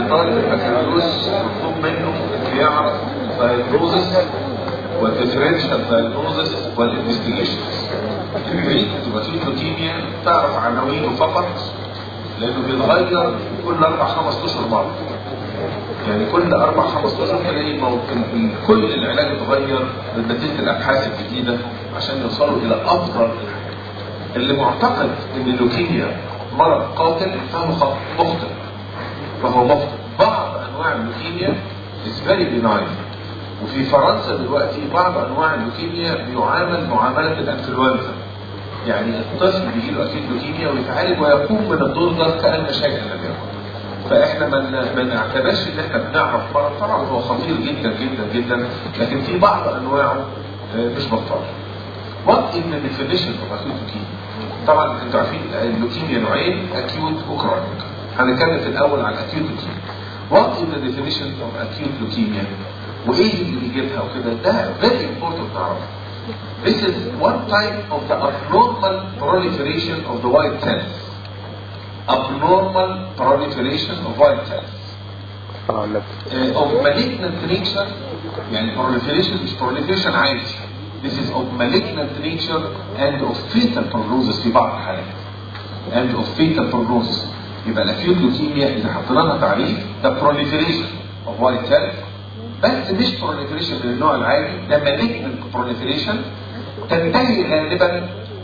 طالب البكالوريوس مطلوب منه يعرف دايجنوزس والديفرنشال دايجنوزس والانفستيجيشنز البعيد تبقى فيه لوكيميا تعرف عناوينه فقط لانه بيتغير كل اربع خمس اشهر مره يعني كل اربع خمس اشهر تلاقي ممكن كل العلاج اتغير نتيجه الابحاث الجديده عشان يوصلوا الى افضل اللي معتقد ان اللوكيميا مرض قاتل فهو خط- مخطئ فهو مخطئ بعض انواع اللوكيميا is very benign وفي فرنسا دلوقتي بعض انواع اللوكيميا بيعامل معامله الانفلونزا يعني الطفل بيجي له اكيد لوكيميا ويتعالج ويقوم من الدور ده كان شيئا لم يكن فاحنا ما ن- ما نعتبرش ان احنا بنعرف مرض طبعا هو خطير جدا جدا جدا لكن في بعض انواعه آه، مش بطال. What is the definition of acute leukemia؟ طبعا انتوا عارفين اللوكيميا نوعين acute وكرونيك. هنتكلم في الاول عن acute leukemia. What is the definition of acute leukemia؟ وايه اللي بيجيبها وكده ده very important نعرفه. This is one type of the abnormal proliferation of the white cells. Abnormal proliferation of white cells. اه لا uh, of malignant nature يعني proliferation مش proliferation عادي this is of malignant nature and of fetal prognosis في بعض الحالات and of fetal prognosis يبقى الاكيوت لوكيميا اذا حطينا لها تعريف ده proliferation of white cells بس مش proliferation من النوع العادي ده malignant proliferation تنتهي غالبا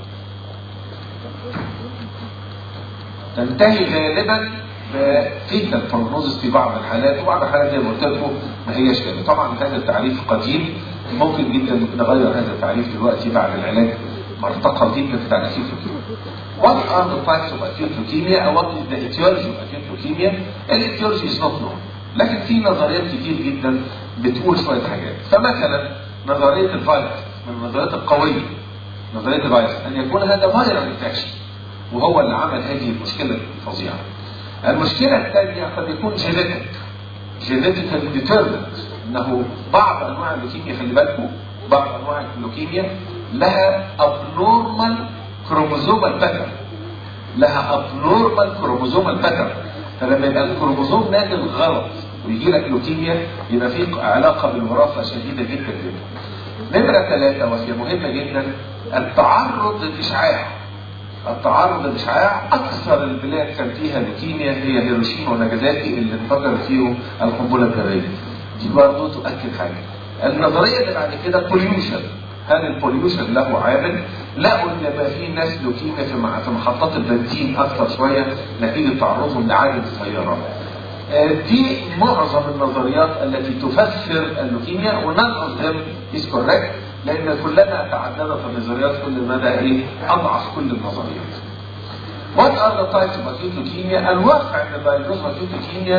تنتهي غالبا بفيتال بروجنوزس في بعض الحالات وبعض الحالات زي ما قلت لكم ما هياش كده طبعا هذا التعريف قديم ممكن جدا نغير هذا التعريف دلوقتي بعد العلاج مرتقى جدا بتاع الاكيوت لوكيميا What are the types of acute leukemia or what is the etiology of acute leukemia? الاتيولوجي is not known لكن في نظريات كتير جدا بتقول شويه حاجات فمثلا نظريه الفيروس من النظريات القويه نظريه الفيروس ان يكون هذا فايرال انفكشن وهو اللي عمل هذه المشكله الفظيعه. المشكله الثانيه قد يكون جينيتك جينيتيكال ديترمنت انه بعض انواع اللوكيميا خلي بالكم بعض انواع اللوكيميا لها ابنورمال كروموزومال باترن لها ابنورمال كروموزومال باترن فلما يبقى الكروموزوم نازل غلط ويجي لك لوكيميا يبقى في علاقه بالوراثه شديده جدا جدا. نمره ثلاثه وهي مهمه جدا التعرض للاشعاع التعرض للاشعاع اكثر البلاد كان فيها لوكيميا هي هيروشيما وناجازاكي اللي انفجرت فيهم القنبله الذريه. دي برضه تؤكد حاجه. النظريه اللي بعد كده بوليوشن هل البوليوشن له عامل؟ لقوا ان ما في ناس لوكيميا في مع- في محطات البنزين اكثر شويه نتيجه تعرضهم لعدد السيارات. آه، دي معظم النظريات التي تفسر اللوكيميا ونان اوف ذيم از كوريكت لان كلما تعددت النظريات كل مدى ايه اضعف كل النظريات. What are the types of acute leukemia؟ الواقع ان diagnosis of acute leukemia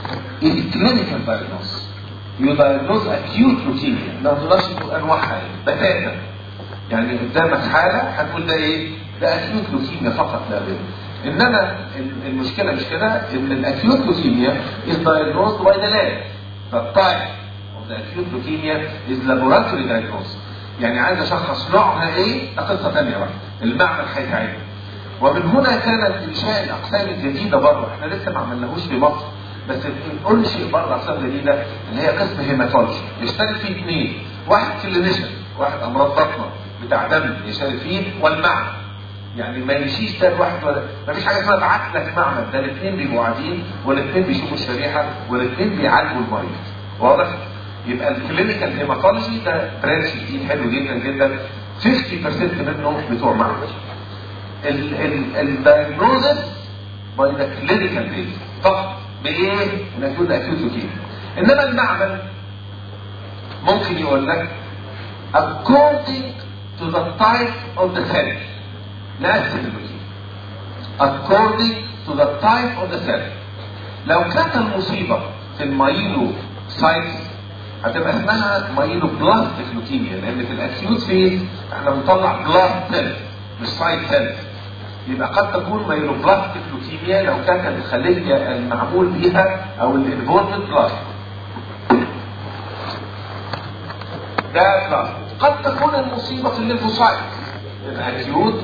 is clinical diagnosis. You diagnose acute leukemia ما تقدرش تقول انواعها ايه بتاتا. يعني قدامك حاله هتقول ده ايه؟ ده acute leukemia فقط لا غير. انما ال- المشكله مش كده ان الاكيوت لوكيميا is diagnosed by the lab. The type of the acute leukemia is laboratory diagnosis. يعني عايز اشخص نوعها ايه؟ ده قصه ثانيه بقى. المعمل هيساعدني. ومن هنا كانت انشاء الاقسام الجديده بره احنا لسه ما عملناهوش في مصر بس انشئ بره اقسام جديده اللي هي قسم هيماتولوجي يشترك فيه اثنين واحد كلينيشن واحد امراض بطنه بتاع دم يشترك فيه والمعمل يعني ما يمشيش ده لوحده ولا ما فيش حاجه اسمها ابعت لك معمل ده الاثنين بيبقوا قاعدين والاثنين بيشوفوا الشريحه والاثنين بيعالجوا المريض واضح؟ يبقى الكلينيكال هيماتولوجي ده برانش جديد حلو جدا جدا 50% منه بتوع معمل الدايجنوزس باي ذا كلينيكال بيز فقط بايه؟ انك تقول ده اكيوت لوكيميا انما المعمل ممكن يقول لك according to the type of the cell نقسم اللوكيميا according to the type of the cell لو كانت المصيبة في المايلو سايتس هتبقى اسمها مايلو بلاستيك لوكيميا لان في الاكيوت فيز احنا بنطلع بلاست سيلز مش سايت سيلز يبقى قد تكون مايلو بلاستيك لوكيميا لو كانت الخلية المعمول بيها او الانفولفد بلاست ده بلاست قد تكون المصيبة في الليمفوسايت يبقى اكيوت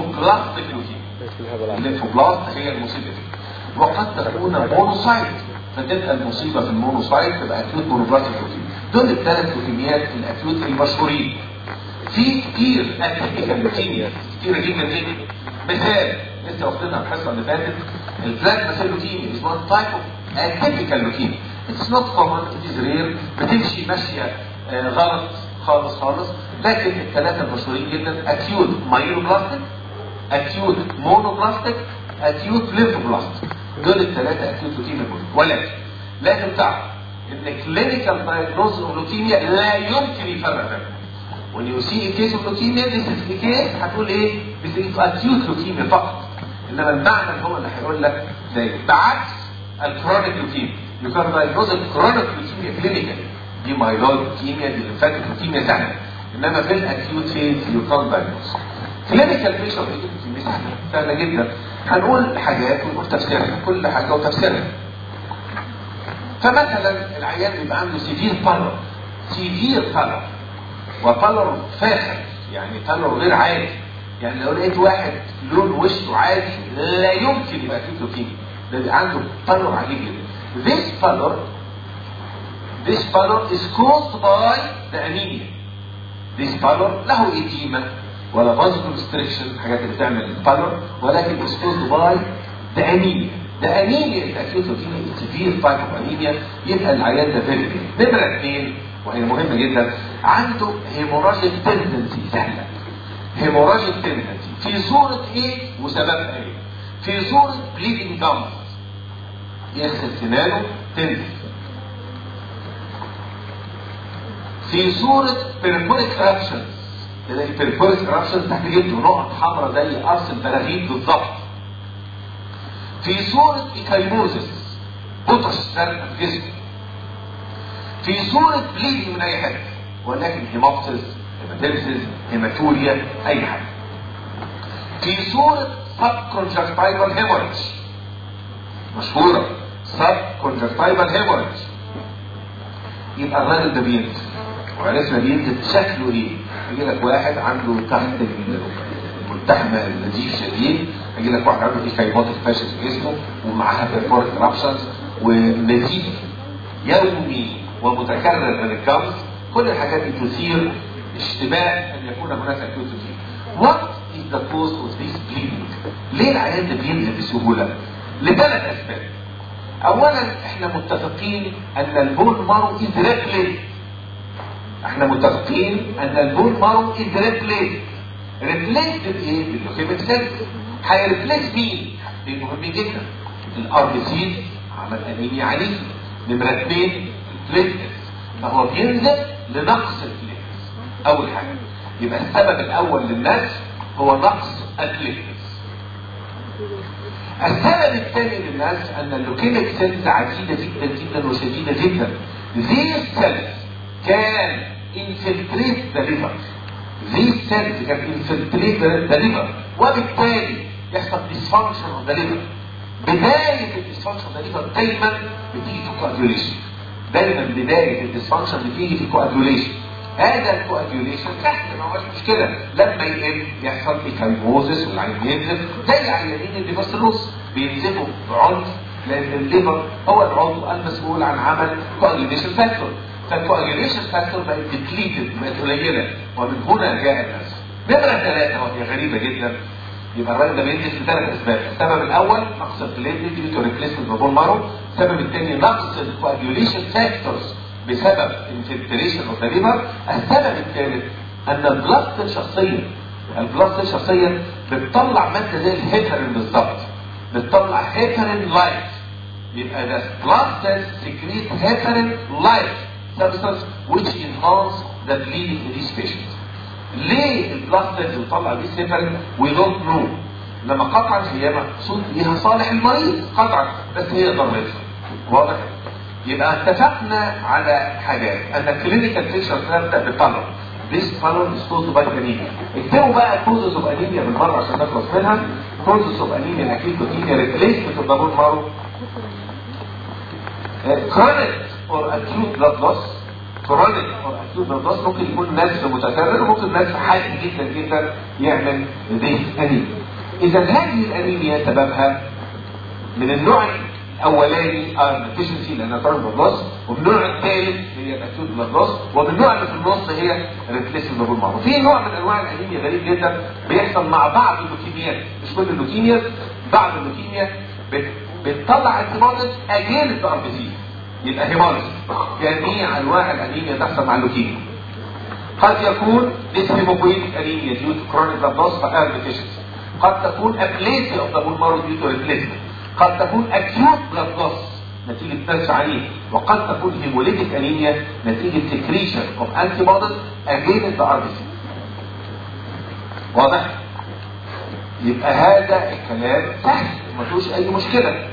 ليمفوبلاستيك لوكيميا الليمفوبلاست هي المصيبة دي وقد تكون مونوسايت فتبقى المصيبه في المونوسايت تبقى اكيوت مونوبلاستيك لوكيميا دول الثلاث لوكيميات الاكيوت المشهورين في كتير اتيبيكال لوكيميا كتير جدا جدا مثال لسه واخدينها الحصه اللي فاتت البلازما سيل لوكيميا is one type of atypical leukemia it's not common it is rare بتمشي ماشيه آه غلط خالص خالص لكن الثلاثه المشهورين جدا acute myeloblastic acute monoblastic acute lymphoblastic دول الثلاثه acute leukemia ولكن لازم تعرف ان clinical diagnosis of leukemia لا يمكن يفرق بينهم when you see a case of leukemia this is the case هتقول ايه this is acute leukemia فقط انما المعنى هو اللي هيقول لك ده بعكس الكرونيك لوكيميا you can diagnose الكرونيك لوكيميا clinically دي مايلويد لوكيميا دي ليمفاتيك لوكيميا سهله انما في الاكيوت فيز you can't diagnose clinical picture of leukemia سهله سهله جدا هنقول حاجات ونقول تفسيرها كل حاجه وتفسيرها فمثلا العيان بيبقى عنده سيفير بالر سيفير بالر وبالر فاخر يعني بالر غير عادي يعني لو لقيت واحد لون وشه عادي لا يمكن يبقى فيه لوكيميا ده بيبقى عنده بالر عجيب جدا this pallor this pallor is caused by the anemia this pallor له edema ولا vasoconstriction constriction الحاجات اللي بتعمل pallor ولكن is caused by the anemia the anemia is acute leukemia severe type of anemia يبقى العيان ده very نمرة اثنين وهي مهمة جدا عنده hemorrhagic tendency سهلة hemorrhagic tendency في صورة ايه وسببها ايه في صورة bleeding gums يغسل سنانه تنزل في صورة بيربوريك رابشنز تلاقي بيربوريك رابشنز تحت جلده نقط حمراء زي قرص البراغيث بالظبط في صورة ايكايموزس بطش سرقة في جسمه في صورة بليدنج من اي حته ولكن هيموبسس هيماتيمسس هيماتوريا اي حاجه في صورة سب كونجكتيفال هيموريدج مشهورة سب كونجكتيفال هيموريدج يبقى الراجل ده بينزل وعرفنا بينزل شكله ايه يجي لك واحد عنده تحت الملتحمة النزيف شديد يجي لك واحد عنده ايكايموتيك فاشل في جسمه ومعاها بيرفوريك رابشنز ونزيف يومي ومتكرر من الجمز كل الحاجات دي تثير اشتباه ان يكون هناك اكيوت What is the cause of this bleeding؟ ليه العيان ده بينزل بسهولة؟ لثلاث اسباب. اولا احنا متفقين ان البون مارو از ريبليت. احنا متفقين ان البون مارو از ريبليت. ريبليت بايه؟ باللوكيميك سيلز. هيريبليس مين؟ حاجتين مهمين جدا. الار بي سي عمل انيميا عنيفه. نمرة اثنين البليتلتس. فهو بينزل لنقص البليتلتس. اول حاجه. يبقى السبب الاول للناس هو نقص البليتلتس. السبب الثاني للناس ان اللوكيميك سيلز عديده جدا جدا وشديده جدا. These cells can infiltrate the liver. These cells can infiltrate the liver وبالتالي يحصل dysfunction of the liver. بداية الديسفانكشن of the liver دايما بتيجي في coagulation. دايما بداية الديسفانكشن بتيجي في coagulation. هذا الكواجيوليشن سهل ما هوش مشكله لما يقل يحصل ايكايموزس والعين ينزل زي عيانين الليفرسلوس بينزلوا بعنف لان الليفر هو العضو المسؤول عن عمل كواجيوليشن فاكتور فالكواجيوليشن فاكتور بقت ديبليتد بقت قليله ومن هنا جاء الناس نمره ثلاثه وهي غريبه جدا يبقى الراجل ده بينزل لثلاث اسباب، السبب الاول نقص البليتلت ديو تو ريبليسمنت بون مارو، السبب الثاني نقص الكواجيوليشن فاكتورز بسبب انفلتريشن اوف ذا ليفر السبب الثالث ان البلاد سيل شخصيا البلاد سيل شخصيا بتطلع ماده زي الهيبرين بالظبط بتطلع هيبرين لايت يبقى ده بلاد سيل سكريت هيبرين لايت substance which enhance the bleeding in these patients ليه البلاد سيلز بتطلع دي هيبرين we don't know لما قطعا هي مقصود بيها صالح المريض قطعا بس هي ضرتها واضح يبقى اتفقنا على حاجات ان الكلينيكال بيكشر تبدا بالطلب This color is caused by anemia. اكتبوا بقى causes of anemia بالمره عشان نخلص منها. causes of anemia اكيد leukemia replacement of the bone marrow. chronic or acute blood loss. chronic or acute blood loss ممكن يكون نزف متكرر وممكن نزف حاد جدا جدا يعمل this anemia. اذا هذه الانيميا سببها من النوع اولاني ايرون ديفيشنسي لانها تارجت بلاد لوس والنوع الثالث هي الاكيوت بلاد لوس والنوع اللي في النص هي ريبليسمنت بول مارو في نوع من انواع الانيميا غريب جدا بيحصل مع بعض اللوكيميات مش كل اللوكيميات بعض اللوكيميا بت- بتطلع انتيبوديز اجينست ار بي سي يبقى هيموليز جميع انواع الانيميا تحصل مع اللوكيميا قد يكون هيموبويتيك انيميا ديو تو كرونيك بلاد لوس فايرون ديفيشنسي قد تكون ابليسي اوف ذا بول مارو ديو تو ريبليسمنت قد تكون اكيوت بلاد لوس نتيجة نفس عنيف وقد تكون هيموليتيك انيميا نتيجة سكريشن اوف انتي بوديز اجينست ار بي سي واضح؟ يبقى هذا الكلام سهل ما فيهوش اي مشكله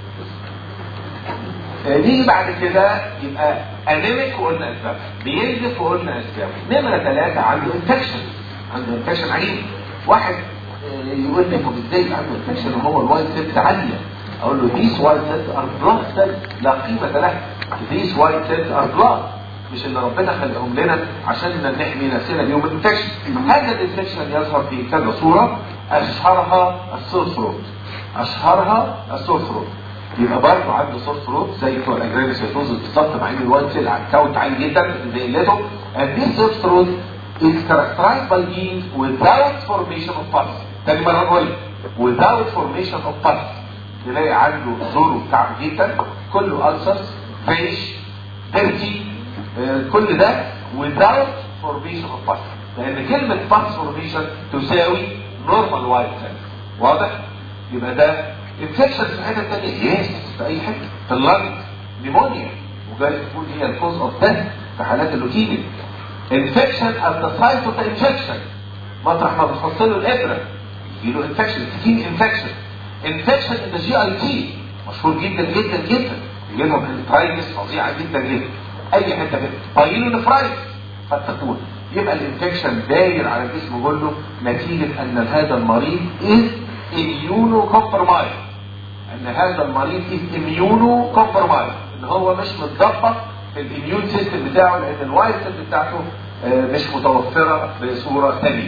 آه، نيجي بعد كده يبقى انيميك وقلنا اسباب بينزف وقلنا اسباب نمره ثلاثه عنده انفكشن عنده انفكشن عجيب واحد آه، يقول لي طب ازاي عنده انفكشن وهو الوايت سيلز عاليه اقول له these white cells are blood cells لا قيمه لها these white cells are blood مش ان ربنا خلقهم لنا عشان نحمي نفسنا بيهم الانفكشن هذا الانفكشن يظهر في كذا صوره اشهرها السور ثروت اشهرها السور ثروت يبقى برضه عنده سور ثروت زي بتوع الاجرانيسيتوز بالظبط مع ان الوايت سيل على الكاونت عالي جدا زي الليتو and this sore throat is characterized by being without formation of pus تاني مره نقول without formation of pus تلاقي عنده زوره بتاعه جدا كله ulcers فيش ديرتي آه، كل ده without formation of pus لان كلمة pus formation تساوي normal white cell واضح؟ يبقى ده infection في حتة تانية يس في اي حتة في اللنج نيمونيا وجاي تكون هي الكوز اوف ديث في حالات اللوكيميا infection at the site of the injection مطرح ما بتحط له الابره يجي له infection skin infection infection in the GIT مشهور جدا جدا جدا يجي لهم انترايتس فظيعه جدا جدا اي حته كده بايلو نفرايتس قد تكون يبقى الانفكشن داير على الجسم كله نتيجه ان هذا المريض از immuno compromised ان هذا المريض از immuno compromised ان هو مش متظبط في الاميون سيستم بتاعه لان الوايت سيستم بتاعته آه، مش متوفره بصوره سليمه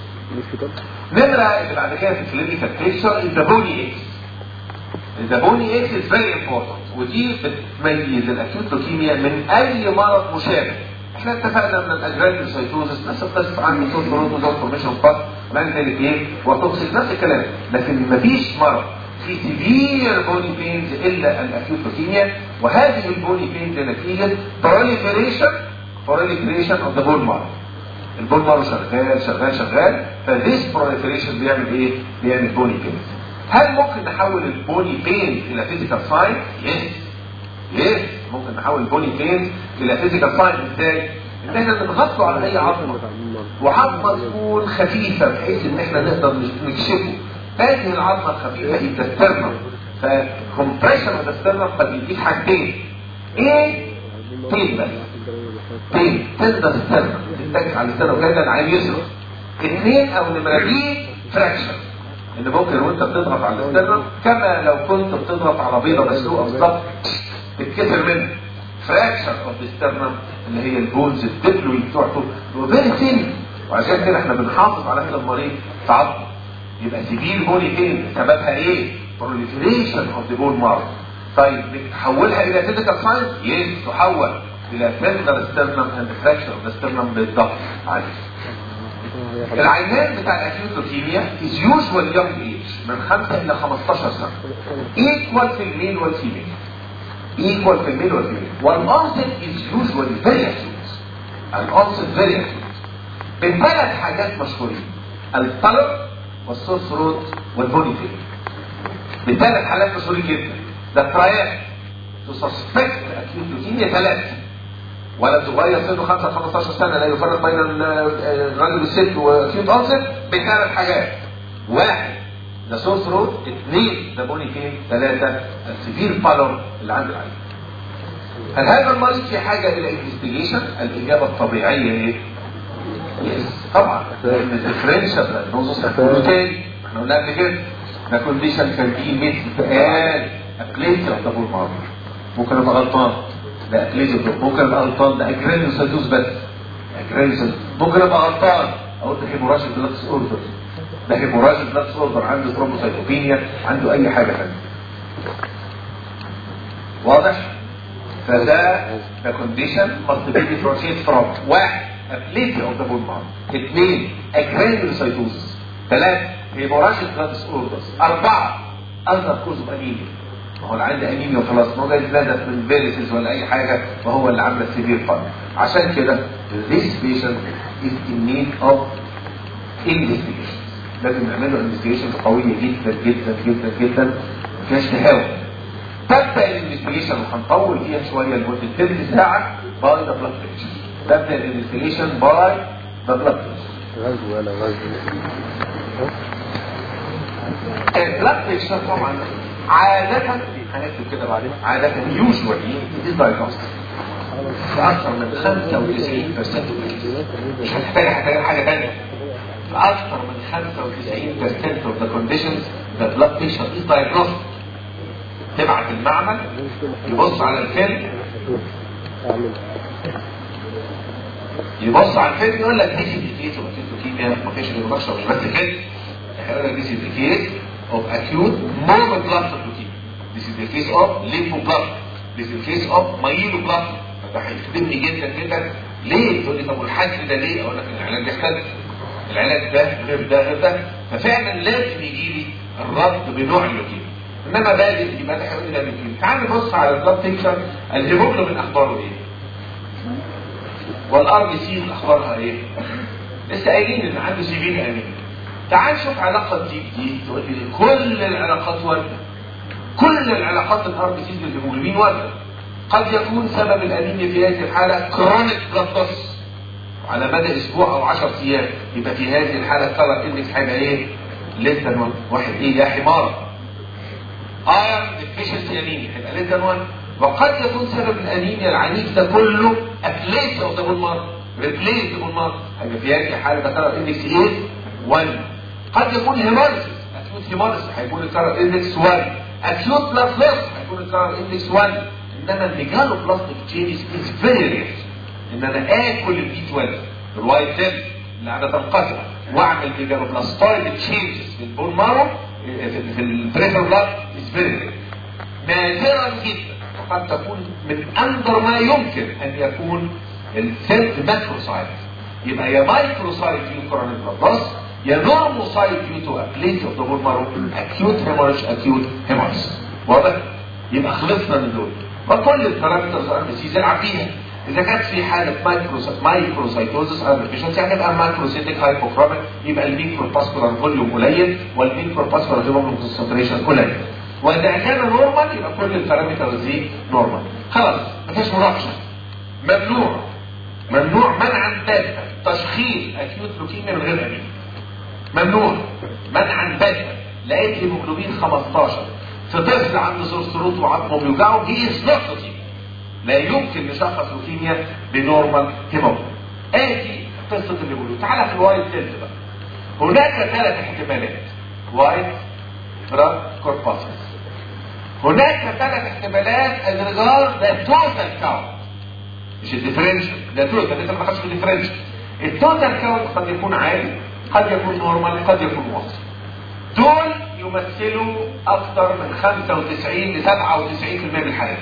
نمرة اللي بعد كده في الكلينيكال بيكتشر از ذا بوني اكس ذا بوني اكس از فيري امبورتنت ودي بتميز الاكيوت لوكيميا من اي مرض مشابه احنا اتفقنا ان الاجرانيوسايتوزس نفس القصه عن ميثود بروتوزوم فورميشن باس مان ايه وتوكسيك نفس الكلام لكن مفيش مرض في سيفير بوني بينز الا الاكيوت لوكيميا وهذه البوني بينز نتيجه proliferation proliferation of the bone marrow البون مارو شغال شغال شغال فذيس بروليفريشن بيعمل ايه؟ بيعمل بوني بينز هل ممكن نحول البوني بينز الى فيزيكال ساين؟ يس يس ممكن نحول البوني بينز الى فيزيكال ساين ازاي؟ ان احنا نضغطه على اي عظمه وعظمه تكون خفيفه بحيث ان احنا نقدر نكشفه هذه العظمه الخفيفه هي التسترنم فكمبريشن التسترنم قد يديك حاجتين ايه؟ بين بس بين تقدر تستنى تتك على السنه وكذا العين يصرف اثنين او نمرتين فراكشن ان ممكن وانت بتضغط على الاسترنم كما لو كنت بتضغط على بيضه مسلوقه بالظبط تتكسر منه فراكشن اوف الاسترنم اللي هي البونز الدبلوي بتوعته وفيري ثين وعشان كده احنا بنحافظ على هذا المريض في عظمه يبقى سيفير بوني فين سببها ايه؟ proliferation اوف ذا بون مارو طيب نحولها الى فيزيكال ساينس يس تحول الى فيزيكال ستيرنم اند فراكشن اوف ستيرنم بالضبط عادي العيان بتاع الاكيوت لوكيميا از يوجوال يونج ايج من 5 الى 15 سنه ايكوال في الميل والفيميل ايكوال في الميل والفيميل والانست از يوجوالي فيري اكيوت الانست فيري اكيوت بثلاث حاجات مشهورين الطلب والسور ثروت والبوني فيل بثلاث حالات مشهورين جدا ده ترايات تسسبكت اكيوت لوكيميا ثلاثه ولد صغير سنه 5 15 سنه لا يفرق بين الراجل والست واكيوت انسر بثلاث حاجات واحد ده سور ثروت اثنين ده بوني فين ثلاثه السيفير بالور اللي عند العين هل هذا المريض في حاجه الى انفستيجيشن الاجابه الطبيعيه ايه؟ يس طبعا لان الديفرنشال دايجنوزس هتقوله تاني احنا قلنا قبل كده ده كونديشن كان فيه مثل قال ابليتيا دبل مارك ممكن ابقى غلطان ده ابليتيا ممكن ابقى غلطان ده اجرانيوسايتوز بس اجرانيوسايتوز ممكن ابقى غلطان اقول ده هيموراجيك بلاتس اوردر ده هيموراجيك بلاتس اوردر عنده ثرومبوسايتوبينيا عنده اي حاجه ثانيه واضح فده the condition must be differentiated from واحد ابليتي اوف ذا بون مارو اثنين اجرانيولوسايتوزس ثلاثة هيموراجيك blood disorders أربعة أذر كوز اوف انيميا ما هو اللي عنده انيميا وخلاص ما هو جاي نزف من فيريسز ولا اي حاجة وهو اللي عامل سيفير فن عشان كده this patient is in need of investigation لازم نعمل له انفستيجيشن قوية جدا جدا جدا جدا ما فيهاش تهاون تبدا الانفستيجيشن وهنطول فيها شويه لمده تلت ساعه باي ذا بلاد بريشر تبدا الانفستيجيشن باي ذا بلاد بريشر غزو ولا غزو البلاد بريشر طبعا عادة هنكتب كده بعدين عادة يوجوالي دي دايجنوستيك في اكثر من 95% مش هتحتاج حاجه حاجه ثانيه في اكثر من 95% of the conditions the blood pressure is diagnostic تبعت المعمل يبص على الفيلم يبص على الفيلم يقول لك دي سي دي كيس اوف كيميا ما فيش غير بشره مش بس كده هيقول لك دي سي دي كيس اوف اكيوت مونوبلاستيك لوكيميا دي سي دي كيس اوف ليمفوبلاستيك دي سي دي كيس اوف مايلوبلاستيك فده هيخدمني جدا جدا ليه؟ تقول لي طب والحجم ده ليه؟ اقول لك العلاج يختلف العلاج ده غير ده غير ده ففعلا لازم يجي لي الربط بنوع اللوكيميا انما بادئ يبقى ده هيقول لي ده لوكيميا تعال نبص على البلاد بيكتشر الهيموجلوبين اخباره ايه؟ والار بي سي اخبارها ايه؟ لسه قايلين ان عنده سيفير انيميا تعال شوف علاقه دي دي تقول لي كل العلاقات وارده كل العلاقات الار بي سي بالهيموجلوبين وارده قد يكون سبب الانيميا في هذه الحاله كرونيك بلاد لوس على مدى اسبوع او 10 ايام يبقى في هذه الحاله الكلر اندكس حاجه ايه؟ لسه واحد ايه يا حمار ايرون ديفيشنسي انيميا هيبقى لسه 1 وقد يكون سبب الانيميا العنيف ده كله ابليس اوف ذا بون مارك ريبليس بون مارك هيبقى في هذه الحاله ده كلر اندكس ايه؟ 1 قد يكون هيمارسيس اكيوت هيمارسيس هيكون الكلر اندكس 1 اكيوت بلاس هيكون الكلر اندكس 1 انما الميجالو بلاستيك تشينجز از فيري رير ان انا اكل البي 12 الوايت سيل اللي عاده تنقسم واعمل ميجالو بلاستويد تشينجز في البون مارو في البريفر بلاد از فيري رير نادرا جدا وقد تكون من اندر ما يمكن ان يكون السيل ماكروسايت يبقى يا مايكروسايت ديو كورونيك بلاد يا نورموسايت ديو تو ابليت اوف ذا بون مارو اكيوت هيموريج اكيوت هيموريج واضح؟ يبقى خلصنا من دول وكل البارامترز ار بي سيز العب فيها اذا كانت في حاله مايكروسايت مايكروسايتوزس ار ديفيشنسي يعني يبقى مايكروسيتيك هايبوكروميك يبقى الميكرو باسكولار فوليوم قليل والميكرو باسكولار هيموجلوبين كونسنتريشن قليل واذا كان نورمال يبقى كل البارامترز دي نورمال خلاص ما فيش مناقشه ممنوع ممنوع منعا باتا تشخيص اكيوت لوكيميا من غير انيميا ممنوع منعا باتا لقيت هيموجلوبين 15 في طفل عنده صرصروت وعظمه بيوجعه دي از نوت لوكيميا لا يمكن نشخص لوكيميا بنورمال هيموجلوبين ادي قصه الهيموجلوبين تعالى في الوايت سيلز بقى هناك ثلاث احتمالات وايت بلاد كورباسس هناك ثلاث احتمالات ان ريجارد ذا توتال كاونت مش الديفرنشال ده توتال انت ما خدتش الديفرنشال التوتال كاونت قد يكون عالي قد يكون نورمال قد يكون واطي دول يمثلوا اكثر من 95 ل 97% من الحالات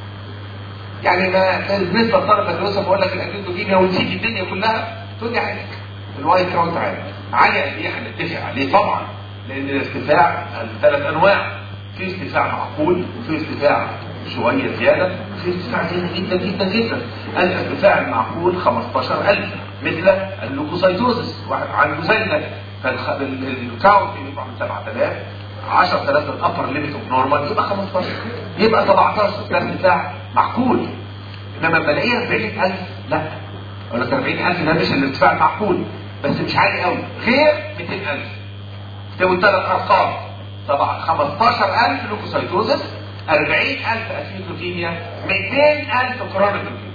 يعني ما بالنسبه لطلبه الدراسه بقول لك الاكيدوكيميا ونسيت الدنيا كلها تقول لي عادي الوايت كاونت عالي عالي قد ايه هنتفق عليه طبعا لان الارتفاع ثلاث انواع في ارتفاع معقول وفي ارتفاع شويه زياده وفي ارتفاع زياده جدا جدا جدا الارتفاع المعقول 15000 مثل اللوكوسايتوزس واحد عنده زنه فالكاونت يبقى من 7000 10000 الابر ليميت اوف نورمال يبقى 15 يبقى 17 ده ارتفاع معقول انما بلاقيه 40000 لا اقول لك 40000 ده مش الارتفاع المعقول بس مش عالي قوي غير 200000 تساوي ثلاث ارقام طبعا 15000 لوكوسايتوزس 40000 اكيوت لوكيميا 200000 كرونيك لوكيميا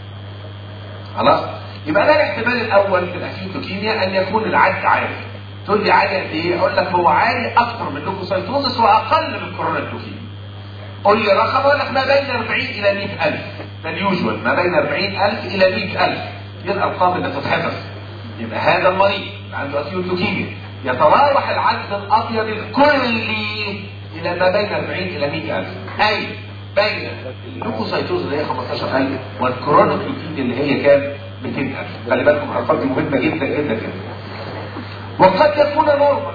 خلاص يبقى ده الاحتمال الاول في الاكيوت لوكيميا ان يكون العد عالي تقول لي عالي قد ايه اقول لك هو عالي اكثر من لوكوسايتوزس واقل من كرونيك لوكيميا قول لي رقم اقول لك ما بين 40 الى 100000 ده اليوجوال ما بين 40000 الى 100000 دي الارقام اللي تتحفظ يبقى هذا المريض اللي عنده اكيوت لوكيميا يتراوح العدد الابيض الكلي الى ما بين 40 الى 100000 اي بين اللوكوسايتوز اللي هي 15000 والكرونيك لوكيميا اللي هي كام 200000 خلي بالكم الارقام دي مهمه جدا جدا جدا وقد يكون نورمال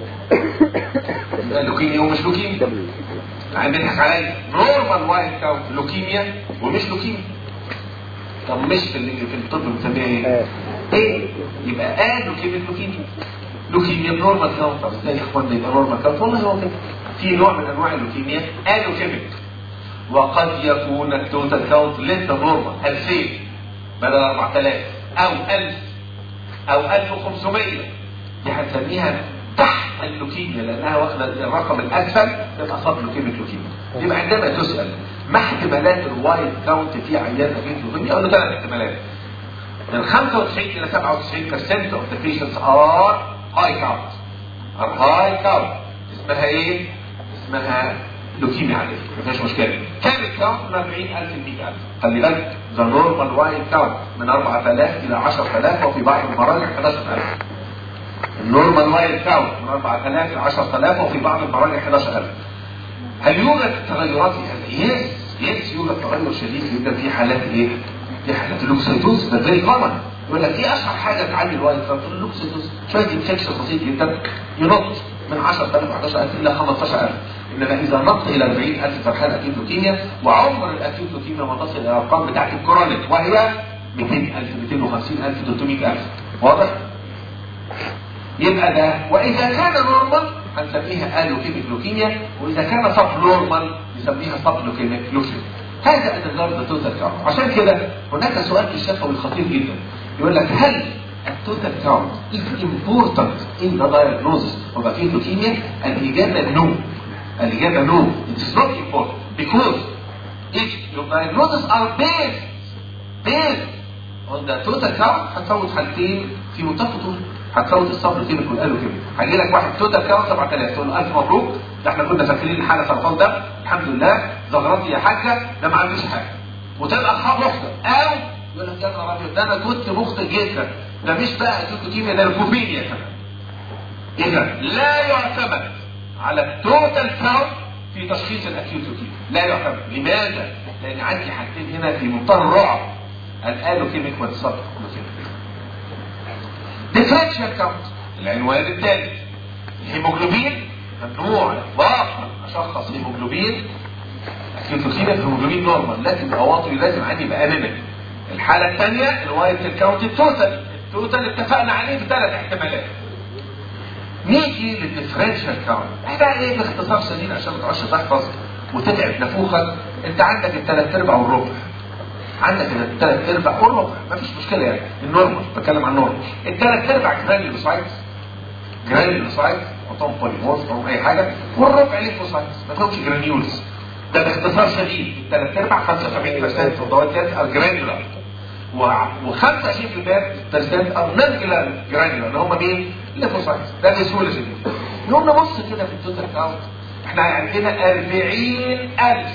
لوكيميا ومش لوكيميا عندنا بنضحك عليا نورمال وايت كاونت لوكيميا ومش لوكيميا طب مش في اللي في الطب بنسميها ايه؟ ايه؟ يبقى قال لوكيميا لوكيميا لوكيميا نورمال كاونت طب ازاي يا اخوانا يبقى نورمال كاونت والله هو كده في نوع من انواع اللوكيميا الوكيميك وقد يكون التوتال كاونت لسه نورمال 2000 بدل 4000 او 1000 او 1500 دي هنسميها تحت اللوكيميا لانها واخده الرقم الاسفل تبقى صاب لوكيميك لوكيميا يبقى عندما تسال ما احتمالات الوايت كاونت في عيان اكيد لوكيميا اقول له ثلاث احتمالات من 95 الى 97% of the patients are high count are high count اسمها ايه؟ اسمها لوكيميا عليه ما فيهاش مشكله كام الكاونت من 40000 ل 100000 خلي بالك ذا نورمال وايت كاونت من 4000 الى 10000 وفي بعض المراجع 11000 النورمال وايت كاونت من 4000 ل 10000 وفي بعض المراجع 11000 هل يوجد تغيرات يس يس يوجد تغير شديد جدا في حالات ايه؟ في حالات اللوكسيتوز ده فيري كومن يقول لك ايه اشهر حاجه تعلي الوايت كاونت؟ اللوكسيتوز شويه انفكشن بسيط جدا ينط من 10000 11000 الى 15000 انما اذا نط الى 40000 فرحان اكيد لوكيميا وعمر الاكيد لوكيميا ما تصل الى الارقام بتاعت الكرونيك وهي 200000 250000 300000 واضح؟ يبقى ده واذا كان نورمال هنسميها الوكيميك لوكيميا واذا كان سب نورمال نسميها سب لوكيميك لوكيميا هذا النظام توتال كاونت عشان كده هناك سؤال في الشفوي خطير جدا يقول لك هل التوتال كاونت is important in the diagnosis of acute leukemia الاجابه no الاجابه no it is not important because if your diagnosis are based based on the total count هتفوت حالتين في منتهى الخطوره هتفوت الصبر كيميك والقلب كيميك هيجي لك واحد توتال كاونت 7000 تقول له الف مبروك ده احنا كنا فاكرين الحاله سرطان ده الحمد لله زغرتي يا حاجه ده ما عنديش حاجه وتبقى اصحاب مخطئ او يقول لك يا نهار ابيض ده انا كنت مخطئ جدا ده مش بقى كيميا ده الكوفينيا كمان اذا لا يعتمد على التوتال كاونت في تشخيص الاكيوت لوكيميا لا يعتمد لماذا؟ لان عندي حاجتين هنا في منتهى الرعب الالوكيميك والسب لوكيميك ديفرنشال كاونت العنوان الثالث الهيموجلوبين ممنوع اطلاقا اشخص هيموجلوبين اكيوت لوكيميا في هيموجلوبين نورمال لكن العواطف لازم عندي يبقى انيميك الحاله الثانيه الوايت الكاونت التوتال التوتال اتفقنا عليه بثلاث احتمالات نيجي للديفرنشال كاونت احنا ايه باختصار شديد عشان ما تقعدش تحفظ وتتعب نفوخك انت عندك الثلاث ارباع والربع عندك الثلاث ارباع والربع مفيش مشكله يعني النورمال بتكلم عن النورمال الثلاث ارباع جرانيولوسايتس جرانيولوسايتس حطهم بوليمورف حطهم اي حاجه والربع ليفوسايتس ما فيهمش جرانيولز ده باختصار شديد الثلاث ارباع 75% من الضوابط ار جرانيولار و25% ار نون جرانيولار اللي هم مين؟ الليفوسايتس ده بسهوله شديده نقوم نبص كده في التوتال كاونت احنا عندنا 40000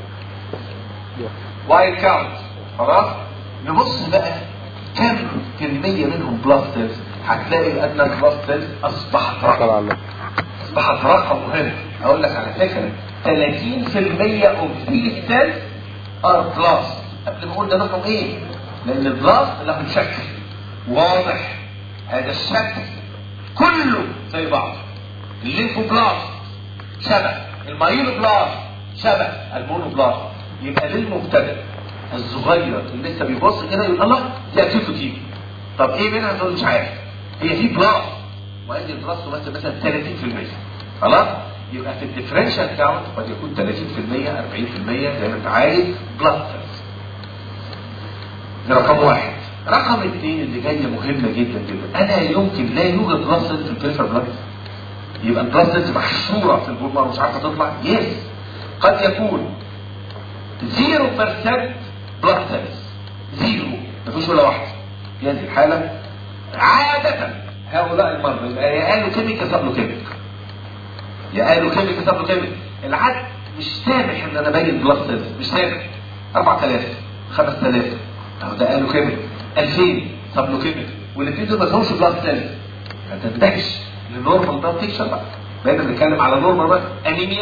وايت كاونت خلاص نبص بقى كم في المية منهم بلاس سيلز هتلاقي ان البلاس سيلز اصبحت رقم اصبحت رقم مهم اقول لك على فكره 30% اوف these سيلز ار بلاس قبل ما اقول ده رقم ايه لان البلاس له شكل واضح هذا الشكل كله زي بعض الليمفو بلاس شبه المايلو بلاس شبه المونو بلاس يبقى للمبتدئ الصغير اللي لسه بيبص كده يقول الله دي اكيد لوكيميا طب ايه منها تقول مش عارف هي في بلاس وادي البلاس بس مثلا 30% خلاص يبقى في الديفرنشال كاونت قد يكون 30% 40% زي ما انت عايز بلاد سيلز ده رقم واحد رقم اثنين اللي جايه مهمه جدا جدا انا يمكن لا يوجد بلاد سيلز في البريفر بلاد يبقى البلاد سيلز محشوره في البولمار مش عارفه تطلع يس قد يكون 0% بلاد سيلز زيرو مفيش ولا واحده في هذه الحاله عاده هؤلاء المرضى يبقى يا قالوا كيميك يا صابلو كيميك يا قالوا كيميك يا صابلو كيميك العد مش سامح ان انا باين بلاد سيلز مش سامح 4000 5000 اهو ده قالوا كيميك 2000 صابلو كيميك والاثنين دول ما فيهمش بلاد سيلز ما تنتجش للنورمال بلاد بيكشر بقى بقينا بنتكلم على نورمال بقى انيميا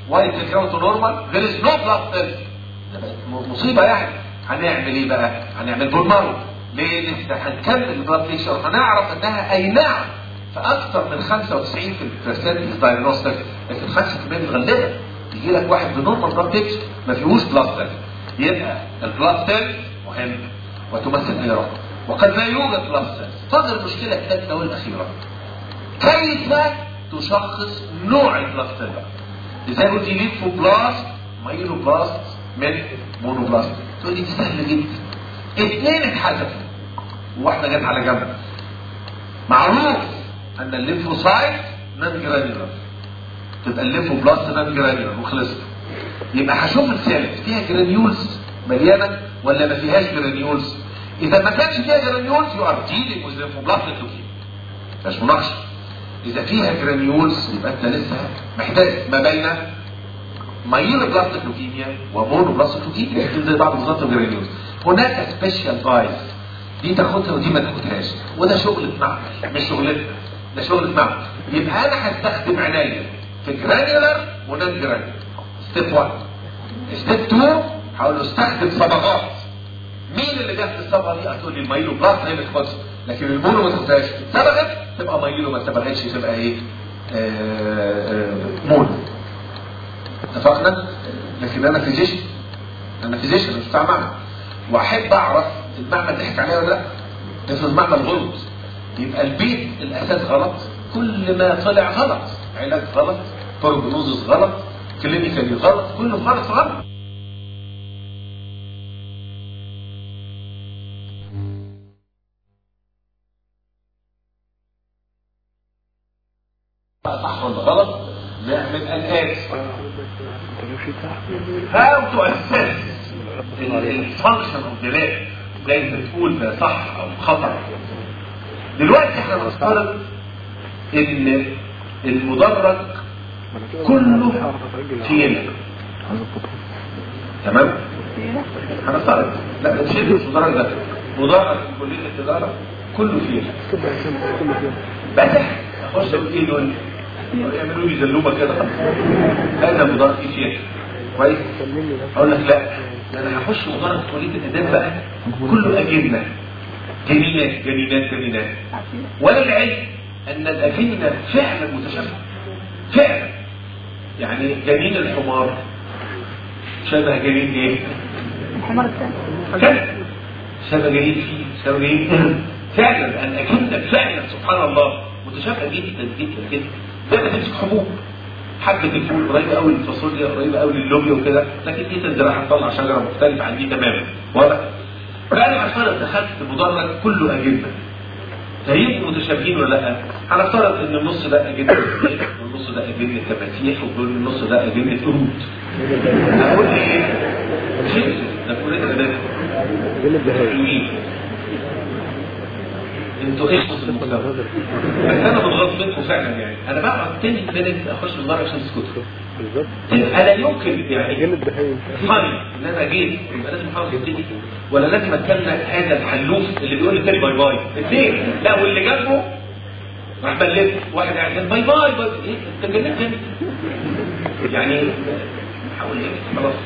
وايت سيل كاونت نورمال there is no blood cells ده بقت مصيبه يعني هنعمل ايه بقى؟ هنعمل بولمارو ليه؟ لسه هنكمل البلاد بيكشر هنعرف انها اي نعم فاكثر من 95% دايجنوستيك لكن 5% متغلبه يجي لك واحد بنورمال بلاد بيكشر ما فيهوش بلاد سيل يبقى البلاد سيل مهم وتمثل ايران وقد لا يوجد بلاد سيل فاضل المشكله الثالثه والاخيره كيف تشخص نوع البلاد سيل ازاي قلت ليمفو بلاست مايلو بلاست من مونو بلاست تقول لي دي سهله جدا اثنين اتحذفوا وواحده جت على جنب معروف ان الليمفوسايت نان جرانيولار تبقى الليمفوبلاست نان جرانيولار وخلصت يبقى هشوف السيل فيها جرانيولز مليانه ولا ما فيهاش جرانيولز اذا ما كانش فيها جرانيولز يو ار ديلينج وذ ليمفوبلاست لوكيميا مش مناقشه اذا فيها جرانيولز يبقى انت لسه محتاج ما بين مايلو بلاستيك لوكيميا ومونو بلاستيك لوكيميا الاثنين زي بعض بالظبط الجرانيولز هناك سبيشال بايز دي تاخدها ودي ما تاخدهاش وده شغلة معمل مش شغلتنا ده شغلة معمل يبقى انا هستخدم عناية في جرانيولار ونان جرانيولار ستيب 1 ستيب 2 هقول له استخدم صبغات مين اللي جاب الصبغه دي هتقول لي المايلو بلاس هي اللي تاخدها لكن المونو ما تاخدهاش صبغت تبقى مايلو ما صبغتش تبقى ايه آه، آه، مونو اتفقنا لكن انا فيزيشن انا فيزيشن مش بتاع معمل واحب اعرف المعمل ضحك عليا ولا لا افرض معمل غلط يبقى البيت الاساس غلط كل ما طلع غلط علاج غلط بروجنوزس غلط كلينيكالي غلط كله غلط غلط صح ولا غلط نعمل الآتي how to assess الفانكشن اوف ذا لاب زي ما بتقول ده صح او خطا دلوقتي احنا بنفترض ان المدرج كله فينا تمام هنفترض لا ده مش مش مدرج ده مدرج في كليه التجاره كله فينا بس اخش اقول ايه دول يعملوا لي زلومه كده هذا مدرج فيه كويس اقول لك لا ده انا هخش مدرج كليه الاداب بقى كله اجنه جنينات جنينات جنينات وللعلم ان الاجنه فعلا متشابهه فعلا يعني جنين الحمار شبه جنين ايه؟ الحمار الثاني كده شبه جنين فيه شبه جنين قرد. فعلا لان اجنه فعلا سبحان الله متشابهه جدا جدا جدا زي ما تمسك حبوب حبة الفول قريبة قوي للفاصوليا قريبة قوي للوبيا وكده لكن دي تزرعها تطلع شجرة مختلفة عن دي تماما واضح؟ فأنا هفترض دخلت مدرج كله أجنة هيبقوا متشابهين ولا لا؟ هنفترض ان النص ده أجنة فسيخ والنص ده أجنة تماسيح والنص ده أجنة قرود. أقول إيه؟ شيء ده كلنا ده مين؟ انتوا ايه قصة المجتمع؟ بس انا بتغاظ منكم فعلا يعني انا بقعد 10 minutes اخش المدرج عشان اسكت بالظبط انا يمكن يعني جنة بهايم فن ان انا جيت يبقى لازم احافظ الدنيا ولا لازم اتكلم هذا الحلوف اللي بيقول للتاني باي باي اثنين لا واللي جنبه راح بلغ واحد قاعد جنب باي باي باي ايه انت جننت تاني يعني حاول ايه خلاص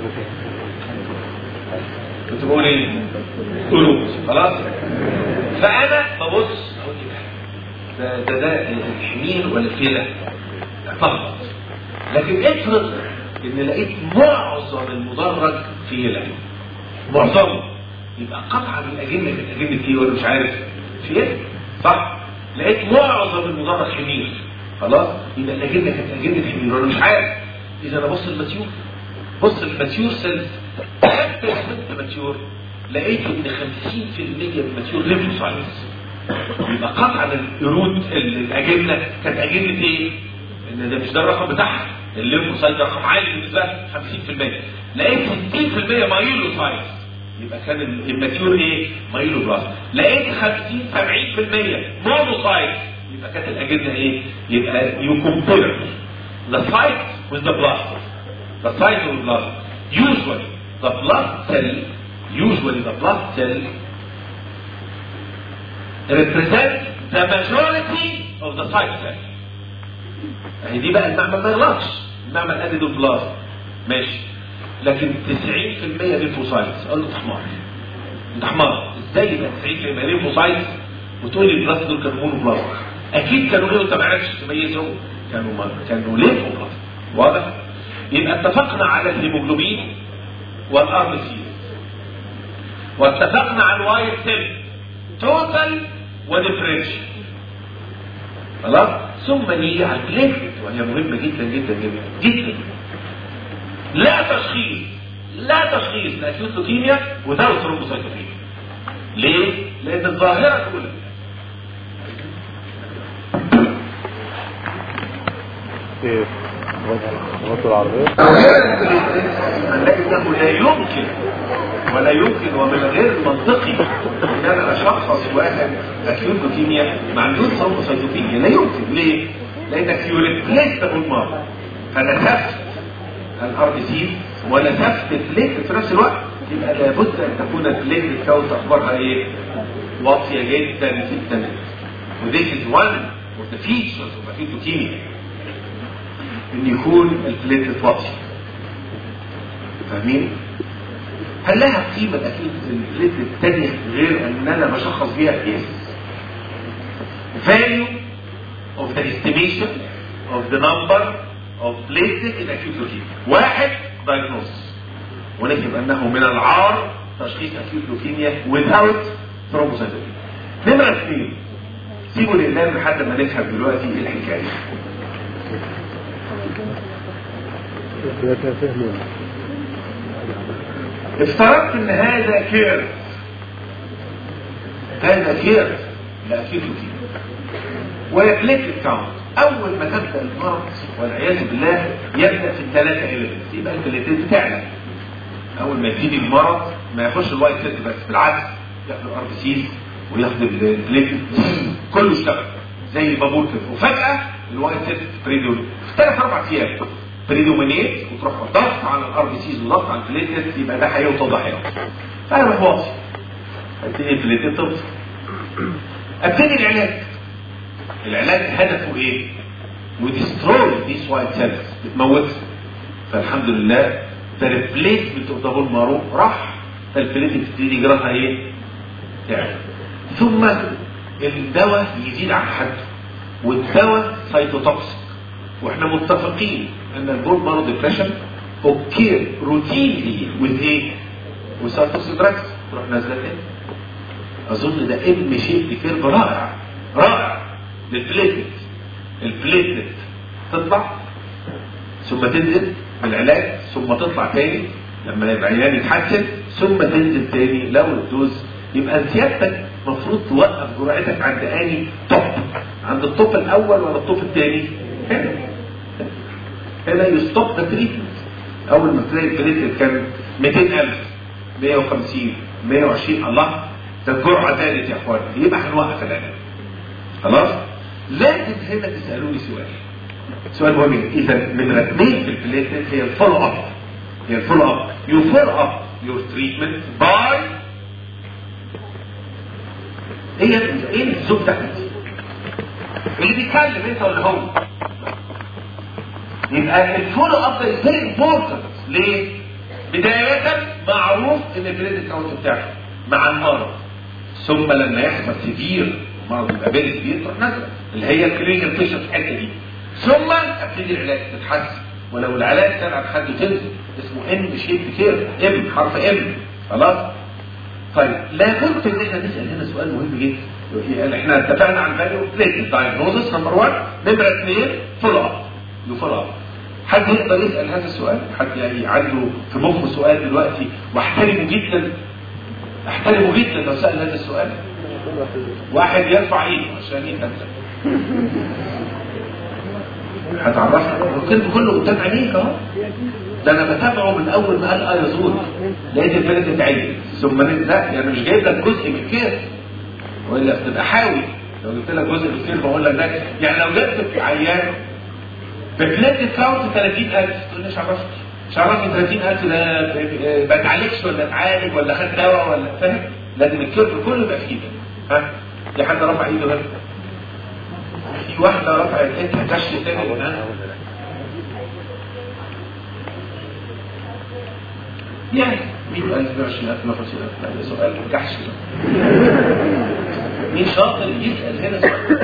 كنت بقول ايه؟ قلوب خلاص فانا ببص اقول ايه ده ده ده الحمير ولا الفيله فقط لكن افرض ان لقيت معظم المدرج فيله معظمه يبقى قطعا الاجنه كانت اجنه ايه ولا مش عارف فيله صح لقيت معظم المدرج حمير خلاص يبقى الاجنه كانت اجنه حمير ولا مش عارف اذا انا بص الماتيور بص الماتيور سيلز حتى السنت ماتيور لقيت ان 50% من الماتيور ليمفوسايتس يبقى قطعا القرود الاجنه كانت اجنه ايه؟ ان ده مش ده الرقم بتاعها الليمفوسايت ده رقم عالي بالنسبه لها 50% لقيت 60% مايلوسايت يبقى كان الماتيور ايه؟ مايلو بلاس لقيت 50 70% مونوسايت يبقى كانت الاجنه ايه؟ يبقى يو كومبير the site with the blood the site with the blood usually the blood cell usually the blood cell represent the majority of the site cell يعني دي بقى المعمل ما يغلطش نعمل اديد بلاس ماشي لكن 90% ليمفوسايتس اقول له انت حمار انت حمار ازاي يبقى 90% ليمفوسايتس وتقول لي البلاس دول كانوا مونو بلاس اكيد كانوا ايه وانت ما عرفتش تميزهم كانوا ما كانوا ليمفو بلاس واضح يبقى اتفقنا على الهيموجلوبين والار سي واتفقنا على الوايت سيل توتال وديفرنشال خلاص ثم نيجي على البليتلت وهي مهمه جدا جدا جدا جدا لا تشخيص لا تشخيص لاكيوت لوكيميا وذوت ثرومبوسايتوبينيا ليه؟ لان الظاهره الاولى ايه غطوا العربية لكنه لا يمكن ولا يمكن ومن غير منطقي ان انا اشخص واحد اكيوت لوكيميا مع عندوش ثرومبوسايتوبينيا لا يمكن ليه؟ لانك يوريبليس المرض فنسفت الار بي سي ونسفت البليت في نفس الوقت يبقى لابد ان تكون البليت كاونت اخبارها ايه؟ واطيه جدا جدا وذيس از وان اوف ذا فيتشرز اوف اكيوت لوكيميا ان يكون البليت واطي فاهمين؟ هل لها قيمة أكيد البليت الثانية غير أن أنا بشخص بيها؟ يس. Value of the estimation of the number of platelet in acute leukemia. واحد diagnosis ونجد أنه من العار تشخيص acute leukemia without thrombocytopenia. نمرة اثنين سيبوا لله لحد ما نفهم دلوقتي ايه الحكاية. ده كان فهمه افترضت ان هذا كير هذا كير لاكيد لوكيميا ويبليت كاونت اول ما تبدا المرض والعياذ بالله يبدا في الثلاثه اليمنتس يبقى البليتين بتعلى اول ما يبتدي المرض ما ياخدش الوايت سيت بس بالعكس ياخد الار بي سيز وياخد البليت كله اشتغل زي البابور كده وفجاه الوايت سيت بريدو في ثلاث اربع ايام بريدومينيت وتروح ضغط على الار بي سيز وضغط على البليتلت يبقى ده هيوطى ده هيوطى فانا بروح واطي ابتدي البليتلت توطي ابتدي العلاج العلاج هدفه ايه؟ وديستروي ذيس وايت سيلز بتموتها فالحمد لله فالبليتمنت اوف ذا بون مارو راح فالبليتلت تبتدي جراها ايه؟ تعمل ثم الدواء يزيد عن حده والدواء سايتوتوكسيك واحنا متفقين ان البول مارو ديبريشن اوكي روتينلي وذ ايه؟ وسايتوكسيك دراجز تروح نازله تاني اظن ده ام شيء كيرف رائع رائع للبليتلت البليتلت تطلع ثم تنزل بالعلاج ثم تطلع تاني لما يبقى العيان يتحسن ثم تنزل تاني لو الدوز يبقى سيادتك المفروض توقف جرعتك عند اني توب عند التوب الاول ولا التوب الثاني هنا هنا يستوب ذا تريتمنت اول ما تلاقي البليتلت كان 200000 150 120 الله ده الجرعه زادت يا اخوان يبقى هنوقف العلاج خلاص لازم هنا تسالوني سؤال سؤال مهم اذا من اثنين في البليتلت هي الفولو اب هي الفولو اب يو فولو اب يور تريتمنت باي هي ايه الزوج بتاعتك اللي بيتكلم انت ولا هو يبقى الفولو اب ده فيري امبورتنت ليه؟ بداية معروف ان البليد كاونت بتاعك مع المرض ثم لما يحصل سيفير مرض يبقى فيري سيفير تروح نازله اللي هي الكلينيكال بيشن في الحته دي ثم ابتدي العلاج تتحسن ولو العلاج كان عن حد تنزل اسمه ام شيب كير ام حرف ام خلاص طيب لابد ان احنا نسال هنا سؤال مهم جدا يعني احنا اتفقنا على الفاليو بليت دايجنوزس نمبر 1 نمره 2 فولو اب يفولو اب حد يقدر يسال هذا السؤال حد يعني عنده في مخه سؤال دلوقتي واحترمه جدا احترمه جدا لو سال هذا السؤال واحد يرفع ايده عشان يتأكد هتعرفنا الكلب كله قدام عينيك اهو ده انا بتابعه من اول ما قال اه يزول لقيت البلد اتعدل ثم لا يعني مش جايب لك جزء من الكير والا بتبقى حاوي لو جبت لك جزء من الكير بقول لك ده يعني لو جبت عيان ببلاد كاونت 30000 تقول لي مش عرفت مش عرفت 30000 ده ما اتعالجش ولا اتعالج ولا خد دواء ولا فاهم لازم الكيرف كله يبقى في ايدك ها في حد رفع ايده هنا في واحده رفعت ايدها كشف تاني ها يعني 100000 120000 150000 لا ده سؤال جحش مين شاطر يسال هنا سؤال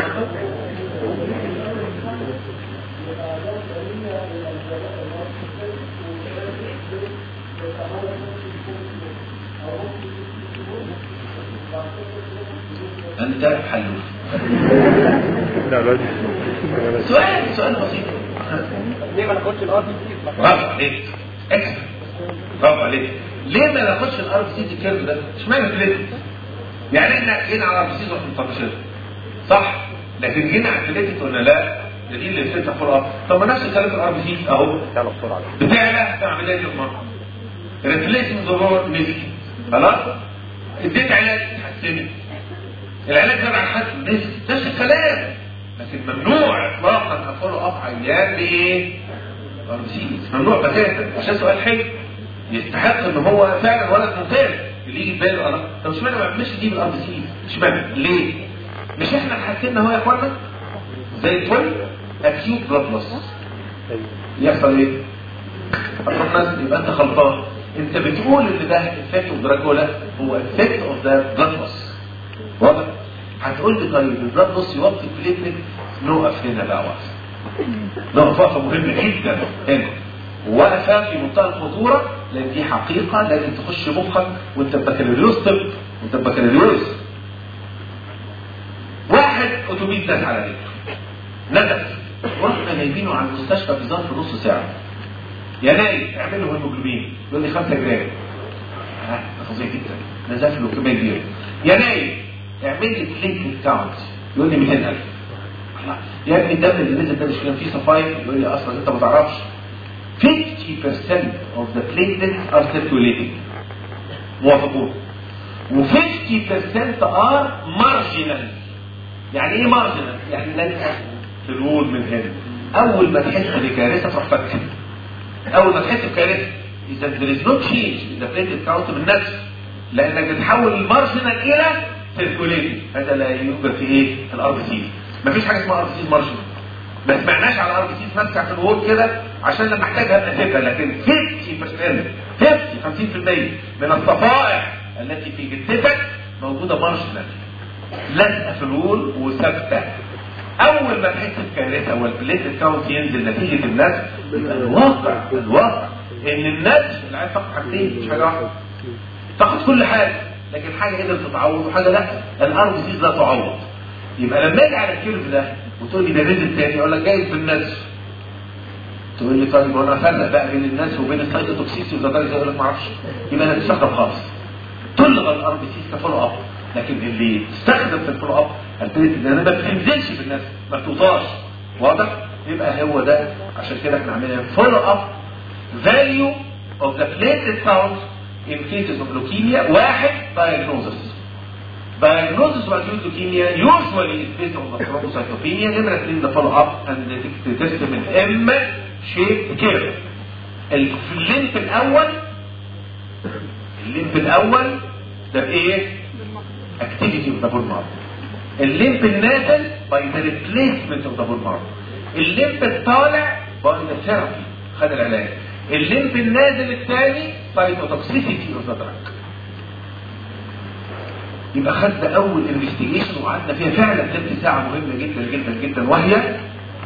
انت تعرف حله لا الواد سؤال سؤال بسيط ليه ما ناخدش الار دي برافو عليك اكسل برافو عليك ليه ما ناخدش الار سي دي كيرف ده اشمعنى البليت يعني احنا جينا على الار سي واحنا مطنشين صح لكن جينا على البليت قلنا لا ده دي اللي بتفتح فول اب طب ما نفس الكلام في الار سي اهو يلا بسرعة بتعلى في عمليه المرض ريبليسمنت ضرورة نسبي خلاص اديت علاج اتحسنت العلاج ده عن حد نسبي نفس الكلام لكن ممنوع اطلاقا افولو اب عيان بايه؟ اربسيس ممنوع بتاتا عشان سؤال حلو يستحق ان هو فعلا ولد ممتاز اللي يجي في باله انا طب اشمعنى ما بنعملش دي بالار بي سي؟ اشمعنى؟ ليه؟ مش احنا حاسين هو يا اخوانا زي الفل اكيوت بلاد لوس يحصل ايه؟ هتروح ناس يبقى انت غلطان انت بتقول ان ده افكت اوف دراجولا هو افكت اوف ذا بلاد لوس واضح؟ هتقول لي طيب البلاد لوس يوطي البليتلت نقف هنا بقى وقف نقف وقفه مهمه جدا هنا وقفه في منتهى الخطوره لان دي حقيقه لازم تخش مخك وانت بكالوريوس طب وانت بكالوريوس واحد اتوبيس ناس على رجله نزل ورحنا جايبينه على المستشفى في ظرف نص ساعه يا نايم اعمل له هيموجلوبين يقول لي 5 جرام ها ده فظيع جدا نزف له كميه كبيره يا نايم اعمل لي بليتلت كاونت يقول لي 200000 الله. يا ابني الدم اللي نزل ده مش كان فيه صفايف يقول لي اصلا انت ما تعرفش 50% of the platelets are circulating موافقون و50% are marginal يعني ايه marginal؟ يعني لازقه في الوول من هنا اول ما تحس بكارثه تروح فكها اول ما تحس بكارثه اذا there is no change in the platelet count بالنفس لانك بتحول المارجنال الى سيركوليتي هذا لا يوجد في ايه؟ في الار بي سي مفيش حاجه اسمها ار بي سي مارجنال ما سمعناش على ار بي سي ماسكه في الوول كده عشان لما احتاجها ابقى لكن 50% 50 50% من الصفائح التي في جثتك موجوده مارجنال لازقه في الوول وثابته اول ما تحس بكارثه والبليت كاونت ينزل نتيجه النزف يبقى الواقع الواقع ان النزف اللي عايز تاخد حاجتين مش حاجه واحده تاخد كل حاجه لكن حاجه قدرت تتعوض وحاجه لا الار بي سي لا تعوض يبقى لما اجي على الكيرف ده وتقول لي ده نزل تاني اقول لك جايز بالنزف تقول لي طيب وانا افرق بقى بين النزف وبين السايتوتوكسيسي وده يقول لك ما اعرفش يبقى انا بستخدم خالص تلغى الار بي سي كفولو اب لكن اللي تستخدم في الفولو اب البليت ان انا ما بتنزلش في الناس ما بتوطاش واضح يبقى هو ده عشان كده احنا عاملين فولو اب value of the platelet count in cases of leukemia واحد diagnosis diagnosis of acute leukemia usually is based on the thrombocytopenia نمرة اتنين the follow up and ترسم الام shaped curve الليمف الاول الليمف الاول ده ايه؟ activity of the bone marrow الليمف النازل by the replacement of the bone marrow الليمف الطالع by the therapy خد العلاج الليمف النازل الثاني cytotoxicity of the drug يبقى خدنا اول انفستيجيشن وقعدنا فيها فعلا تلت ساعه مهمه جدا جدا جدا وهي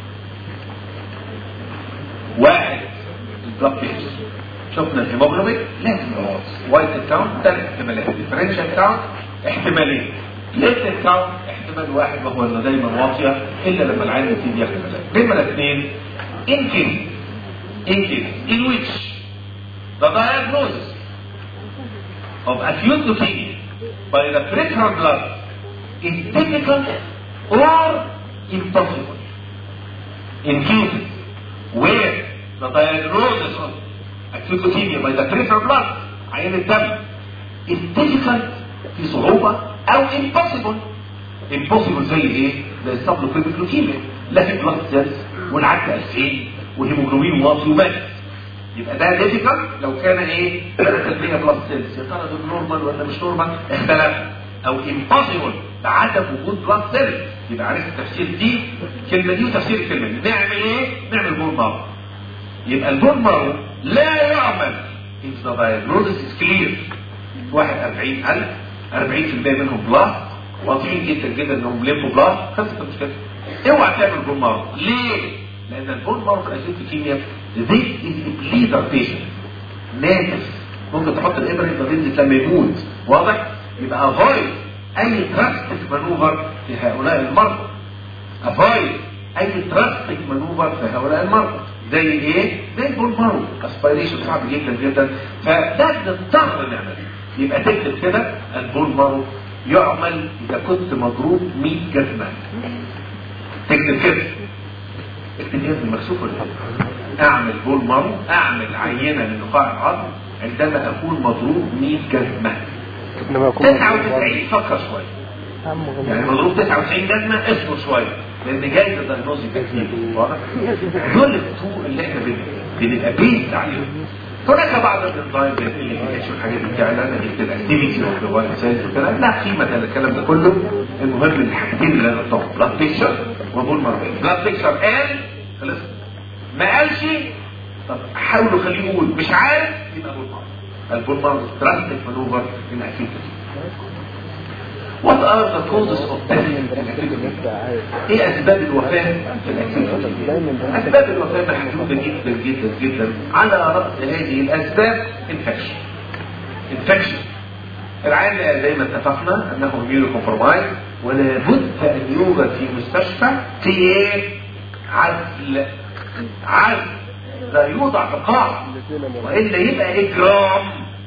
واحد البلاد بريشر شفنا الهيموجلوبين لازم خلاص وايت كاونت ثلاث احتمالات ديفرنشال كاونت احتمالين ليتل كاونت احتمال واحد وهو انه دايما واطيه الا لما العين يبتدي احتمالات نمره اثنين ان كيس in case in which the diagnosis of acute leukemia by the peripheral blood is difficult or impossible. In cases where the diagnosis of acute leukemia by the peripheral blood عين الدم is difficult في صعوبة أو impossible impossible زي ايه؟ زي السبلوكيميك لوكيميا لا في بلاد سيلز والعد 2000 وهيموجلوبين واطي وبس يبقى ده ديفيكالت لو كان ايه 3% بلس سيلز يا ترى دول نورمال ولا مش نورمال اختلف او امبوسيبل بعدم وجود بلس سيلز يبقى عرفت تفسير دي الكلمه دي وتفسير الكلمه دي نعمل ايه؟ نعمل بون مارو يبقى البون مارو لا يعمل if the diagnosis is clear واحد 40000 40% منهم بلاس واضحين جدا جدا انهم ليمفو بلاس خلصت المشكله اوعى تعمل بون مارو ليه؟ لان البون مارو في الاكيوت ليكيميا this is a bleeder patient ناتف ممكن تحط الابره يبقى بينزل لما يموت واضح؟ يبقى افايد اي دراستيك مانوفر في هؤلاء المرضى افايد اي دراستيك مانوفر في هؤلاء المرضى زي ايه؟ زي البون مارو اسبيريشن صعب جدا جدا فده نضطر نعمله يبقى تكتب كده البون مارو يعمل اذا كنت مضروب 100 جزمه تكتب كده اكتب يا ابني مكسوف ولا إيه؟ اعمل بول مارو اعمل عينه من نقاع العظم عندما اكون مضروب 100 جزمه انما يكون 99 فكر شويه يعني مضروب 99 جزمه اصبر شويه لان جايز الدايجنوز يبقى كتير واضح؟ دول الطوق اللي احنا بن- بنبقى بيست عليهم هناك بعض الانزايم زي اللي بيكشف الحاجات دي بتاعنا نتيجه الاكتيفيتي والجوال سيلز وكده لا قيمه للكلام ده كله المهم الحاجتين اللي انا قلتهم بلاد بيكشر وبول ماربين بلاد بيكشر قال خلص ما قالش طب حاولوا خليه يقول مش عارف يبقى بول ماربين البول ماربين دراستيك مانوفر من اكيد What are the causes of death in acute ايه اسباب الوفاة في الاكيد اسباب الوفاة محدودة جدا جدا جدا على رأس هذه الاسباب انفكشن انفكشن العيان زي ما اتفقنا انه اميونو كومبرومايز ولا بد ان يوجد في مستشفى في ايه عزل عزل لا يوضع في قاع والا يبقى اجرام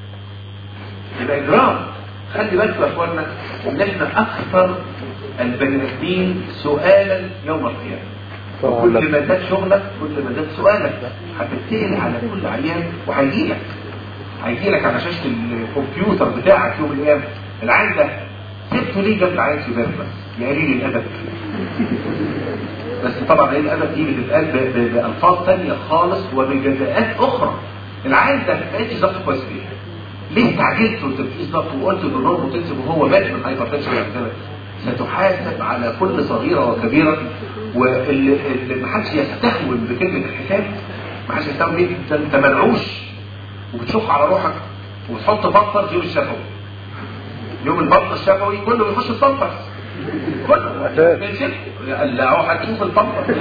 يبقى اجرام خلي بالكم يا اخوانا ان احنا اكثر البني ادمين سؤالا يوم القيامه وكل ما زاد شغلك كل ما زاد سؤالك هتتسال على كل عيان وهيجيلك هيجيلك على شاشه الكمبيوتر بتاعك يوم القيامه العيان ده سبته ليه جنب العيان سودان بس يا قليل الادب بس طبعا قليل الادب دي بتتقال ب- ب- بالفاظ ثانيه خالص وبجزاءات اخرى العيان ده ما بقتش ضبط كويس ليه؟ ليه استعجلت وانت بتقيس ضغط وقلت بالنور وتنسب وهو مات من هايبرتنشن ستحاسب على كل صغيره وكبيره واللي اللي ما حدش يستهون بكلمه الحساب ما حدش يستهون بيه انت انت منعوش وبتشق على روحك وتحط بطل في يوم الشفوي يوم البطل الشفوي كله بيخش البطل كله أساس. لا هو هتشوف البطل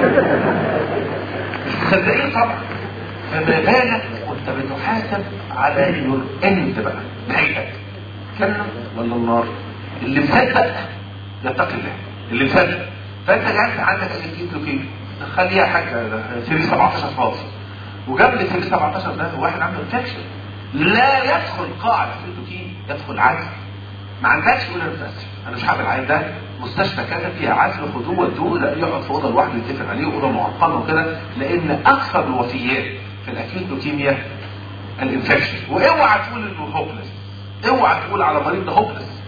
صدقين طبعا فما بالك وانت بتحاسب على يور اند بقى نهايتك جنة ولا النار اللي مصدق يتقي الله اللي مصدق فانت جالس عندك الاكيد لوكيميا خليها حاجه سيري 17 فاضي وجنب السيري 17 ده واحد عنده انفكشن لا يدخل قاع الفيتوكين يدخل عزل ما عندكش يقول انا متاسف انا مش هعمل عين ده مستشفى كذا فيها عزل خدوه ودوه لا يقعد في اوضه لوحده يتفق عليه اوضه معقمه وكده لان اكثر الوفيات في الاكيوت لوكيميا الانفكشن واوعى تقول انه هوبلس اوعى تقول على مريض ده هوبلس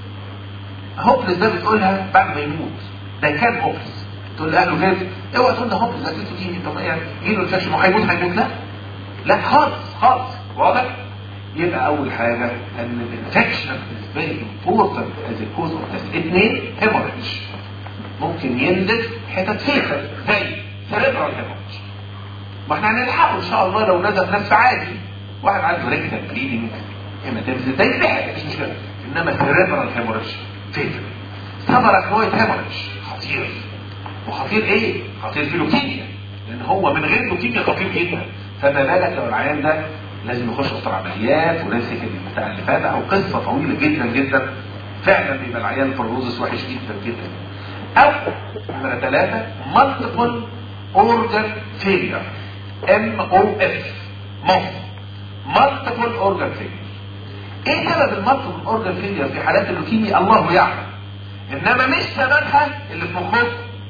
هوبلس ده بتقولها بعد ما يموت ده كان هوبلس تقول لاهله كده اوعى تقول ده هوبلس ده اكيوت لوكيميا طب يعني يجي له انفكشن وهيموت هيموت لا لا خالص خالص واضح يبقى اول حاجة ان الانفكشن is very important as a cause of death اثنين hemorrhage ممكن ينزل حتت فيخة زي cerebral hemorrhage ما احنا هنلحقه ان شاء الله لو نزل نفس عادي واحد عنده ريكتال بليدنج هيماتيمز ده يبقى حاجه مش مشكله انما cerebral hemorrhage فيخة سبراكنويد hemorrhage خطير وخطير ايه؟ خطير في لوكيميا لان هو من غير لوكيميا خطير جدا فما بالك لو العيان ده لازم يخش اوضه عمليات ونمسك بتاع اللي فات او قصه طويله جدا جدا فعلا بيبقى العيان البروزس وحش جدا جدا او نمره ثلاثه مالتيبل اورجان فيلير ام او اف مص مالتيبل اورجان فيلير ايه سبب المالتيبل اورجان فيلير في حالات اللوكيميا الله يعلم انما مش سببها اللي في مخكم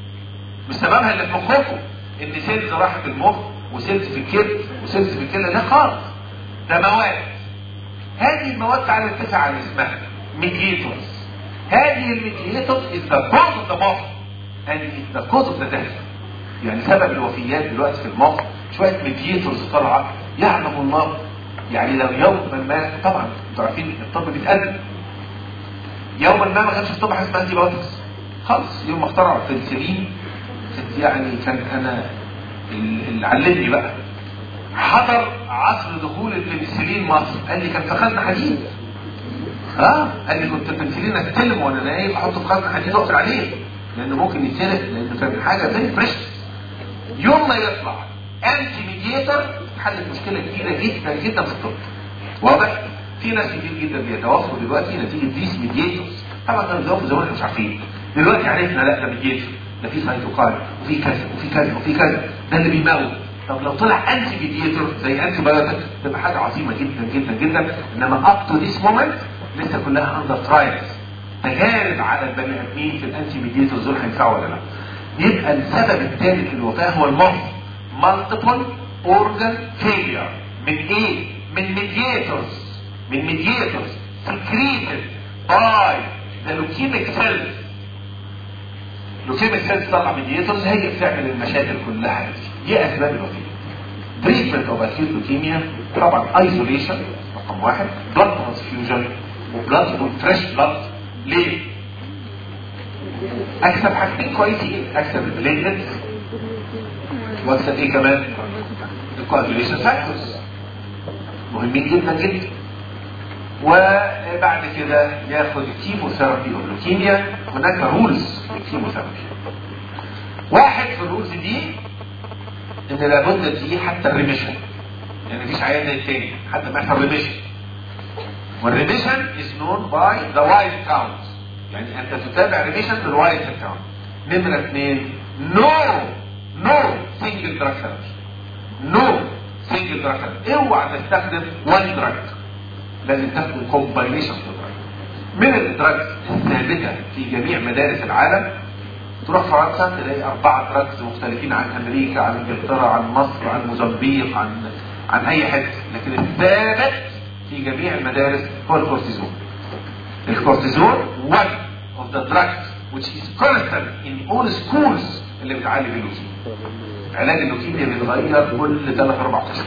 مش سببها اللي في مخكم ان سيلز راحت المخ وسيلز في الكبد وسيلز في الكلى لا خالص ده مواد هذه المواد تعالى نتفق على اسمها ميديتورز هذه الميديتورز is the cause of the moth and is the cause of the death يعني سبب الوفيات دلوقتي في المخ شويه ميديتورز طالعه يعلم الله يعني لو يوما ما طبعا انتوا عارفين الطب بيتقدم يوما ما ما كانش في الطب حاجه اسمها انتي بايوتكس خالص يوم ما اخترعوا البنسلين كانت يعني كان انا اللي علمني بقى حضر عصر دخول البنسلين مصر قال لي كان في خزن حديد اه قال لي كنت البنسلين استلم وانا نايم احطه في خزن حديد واقفل عليه لانه ممكن يتسرق لانه كان حاجه فيري بريشس يوم ما يطلع انتي ميديتر حلت مشكله كبيره جدا جدا في الطب واضح في ناس كتير جدا بيتوفوا دلوقتي نتيجه ديس ميديتورز طبعا كانوا بيتوفوا زمان احنا مش عارفين دلوقتي عرفنا لا ده ميديتور ده في سايتوكاين وفي كذا وفي كذا وفي كذا ده اللي بيموت طب لو طلع انتي ميديتور زي انتي بايوتيك تبقى حاجه عظيمه جدا جدا جدا انما اب تو ذيس مومنت لسه كلها اندر ترايلز تجارب على البني ادمين في الانتي ميديتورز دول هينفعوا ولا لا يبقى السبب الثالث للوفاه هو المرض multiple organ failure من ايه؟ من mediators من mediators secreted by the leukemic cells leukemic cells طلع mediators هي اللي بتعمل المشاكل كلها دي دي اسباب الوفاه treatment of acute leukemia طبعا isolation رقم واحد blood transfusion وبلاد فريش بلاد ليه؟ اكسب حاجتين كويسين اكسب البليتلتس واكسب ايه كمان؟ الكوagulation فاكتورز مهمين جدا جدا وبعد كده ياخد الكيموثيرابي اوف لوكيميا هناك رولز في الكيموثيرابي واحد في الرولز دي ان لابد دي حتى الريميشن يعني مفيش عيان زي التاني حتى ما يحصل ريميشن والريميشن از نون باي ذا وايت كاونت يعني انت تتابع ريميشن بالوايت كاونت نمره اثنين نو نو سنجل دراج ثيرابي نو سنجل دراج ثيرابي اوعى تستخدم وان دراج لازم تاخد كومباينيشن من الدراجز الثابته في جميع مدارس العالم تروح فرنسا تلاقي أربعة دراجز مختلفين عن أمريكا عن إنجلترا عن مصر عن موزمبيق عن عن أي حتة لكن الثابت في جميع المدارس هو الكورتيزون الكورتيزون one of the drugs which is constant in all schools اللي بتعالج اللوكيميا علاج اللوكيميا بيتغير كل 3 4 اشهر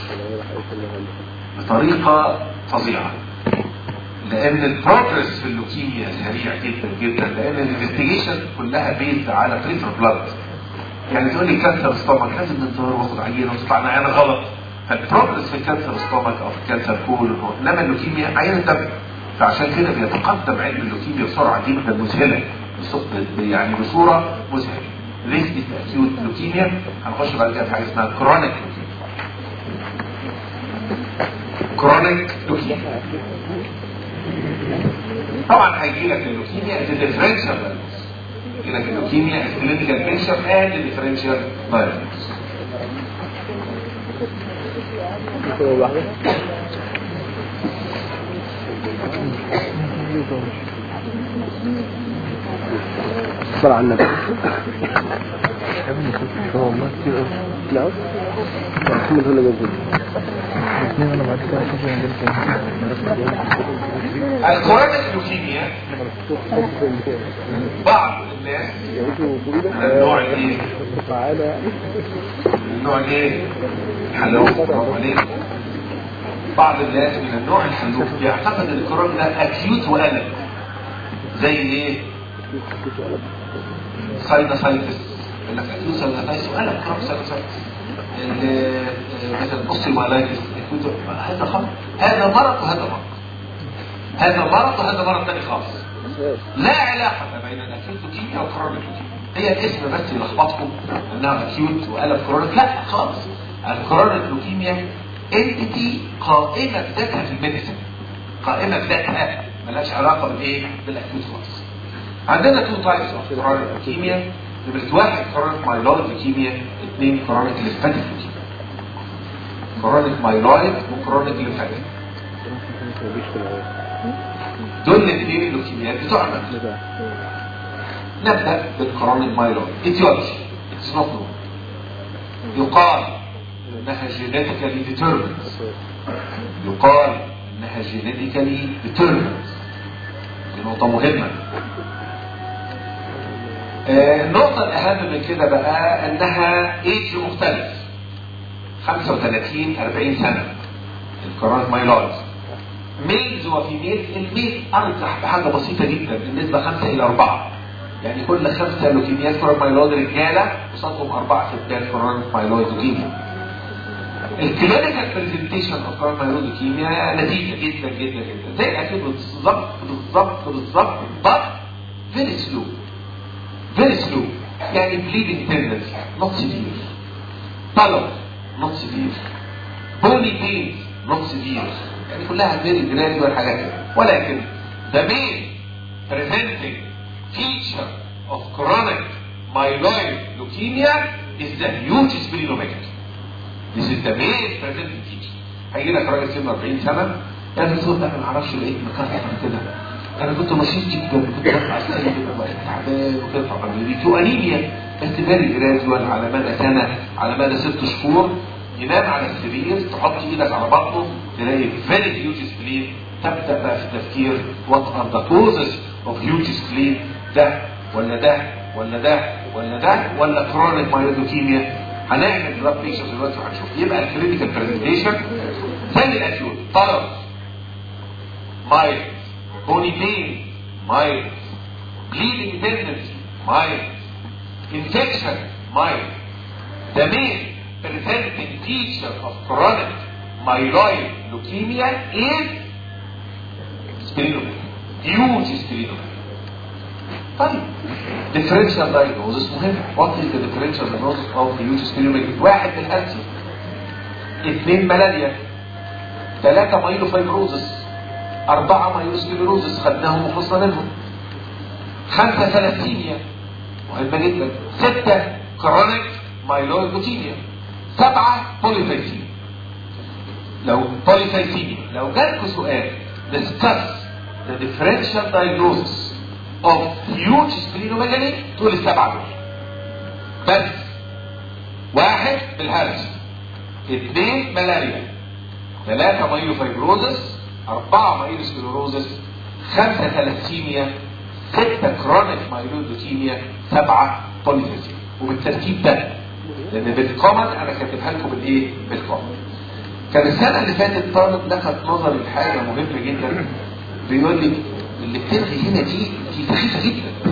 بطريقه فظيعه لان البروجرس في اللوكيميا سريع جدا جدا لان الانفستيجيشن كلها بيز على بريفر بلاد يعني تقول لي كانسر ستومك لازم ننظر واخد عينه وتطلع لنا عينه غلط فالبروجرس في الكانسر ستومك او في الكانسر كول انما اللوكيميا عين دم فعشان كده بيتقدم علم اللوكيميا بسرعه جدا مذهله يعني بصوره مذهله This is acute leukemia هنخش بعد كده في حاجه اسمها chronic leukemia chronic leukemia طبعا هيجي لك اللوكيميا از ديفرنشال دايجنوز يجي لك اللوكيميا از كلينيكال بيكشر اند ديفرنشال دايجنوز صلى على النبي والله كتير قوي لا محمد هو اللي موجود الاثنين انا بعد كده اشوف الكرونيك لوكيميا بعض الناس النوع الايه؟ النوع الايه؟ حلوف برافو عليك بعض الناس من النوع الحلوف يعتقد ان الكورونا ده اكيوت وقلق زي ايه؟ ساينوسايتس يقول لك اكيوت ساينوسايتس وقلق كرونيك ساينوسايتس مثلا اوستيومالايتس هذا خطر هذا مرض وهذا مرض هذا مرض وهذا مرض ثاني خالص لا علاقة بين الاكيوت لوكيميا والكرونيك لوكيميا هي الاسم بس يلخبطكم انها اكيوت وقلب كرونيك لا خالص الكرونيك لوكيميا انتي قائمة بذاتها في الميديسن قائمة بذاتها ملهاش علاقة بالايه بالاكيوت خالص عندنا تو تايبس اوف كرونيك لوكيميا نمرة واحد كرونيك مايلويد لوكيميا اثنين كرونيك ليمفاتيك لوكيميا كرونيك مايلويد وكرونيك ليمفاتيك دول الاثنين اللوكيميات بتوعنا نبدا بالكرونيك مايلويد ايتيولوجي اتس نوت نو يقال انها جينيتيكالي ديترمنت يقال انها جينيتيكالي ديترمنت دي نقطه مهمه آه، النقطة الأهم من كده بقى أنها ايدج مختلف 35 40 سنة الكرونيك مايلويد ميلز وفيميل الميل أرجح بحاجة بسيطة جدا النسبة 5 إلى 4 يعني كل خمسة لوكيميات كرونيك مايلويد رجالة قصادهم أربع ستات كرونيك مايلويد لوكيميا الكلينيكال برزنتيشن اوف كارمايلود لوكيميا لذيذه جدا جدا جدا زي الاكيد بالظبط بالظبط بالظبط but very slow very slow يعني bleeding tendency not severe طلب not severe bony pain not severe يعني كلها very gradual حاجات كده. ولكن the main presenting feature of chronic myeloid leukemia is the huge splenomegaly This is the main presenting feature. هيجي لك راجل سنه 40 سنه يا دكتور انا ما اعرفش لقيت مكان كده انا كنت نشيط جدا كنت بطلع السنه كده بقيت تعبان وكده طبعا دي انيميا بس فيري جرادوال على مدى سنه على مدى ست شهور ينام على السرير تحط ايدك على بطنه تلاقي فيري هيوج سبلين تبدا بقى في التفكير وات ار ذا كوزز اوف هيوج سبلين ده ولا ده ولا ده ولا ده ولا كرونيك مايلوكيميا هنعمل بلاد بيكشر دلوقتي وهنشوف يبقى الكلينيكال برزنتيشن زي الاكيوت طلب مايل بوني بين مايل bleeding tendency mild infection mild the main presenting feature of chronic myeloid leukemia is splenomegaly huge splenomegaly طيب differential diagnosis مهم what is the differential diagnosis of huge splenomegaly واحد بالألسي اثنين ملاريا ثلاثة مايلوفايبروزس أربعة مايلوسكليروزس خدناهم وخلصنا منهم خمسة ثلاثيميا مهمة جدا ستة كرونيك مايلويد لوكيميا سبعة بوليفايتيميا لو بوليفايتيميا لو جالكوا سؤال discuss the differential diagnosis of huge splenomegaly تقول السبعة دول بس واحد بالهرس اثنين ملاريا ثلاثة مايلوفايبروزس أربعة مايلوسكليروزس خمسة ثلاثيميا ستة كرونيك مايلود لوكيميا سبعة بوليفيزيا وبالترتيب ده لان بالكومن انا كاتبها لكم بالايه بالكومن كان السنه اللي فاتت طالب لفت نظري لحاجه مهمه جدا بيقول لي اللي بتلغي هنا دي دي سخيفه جدا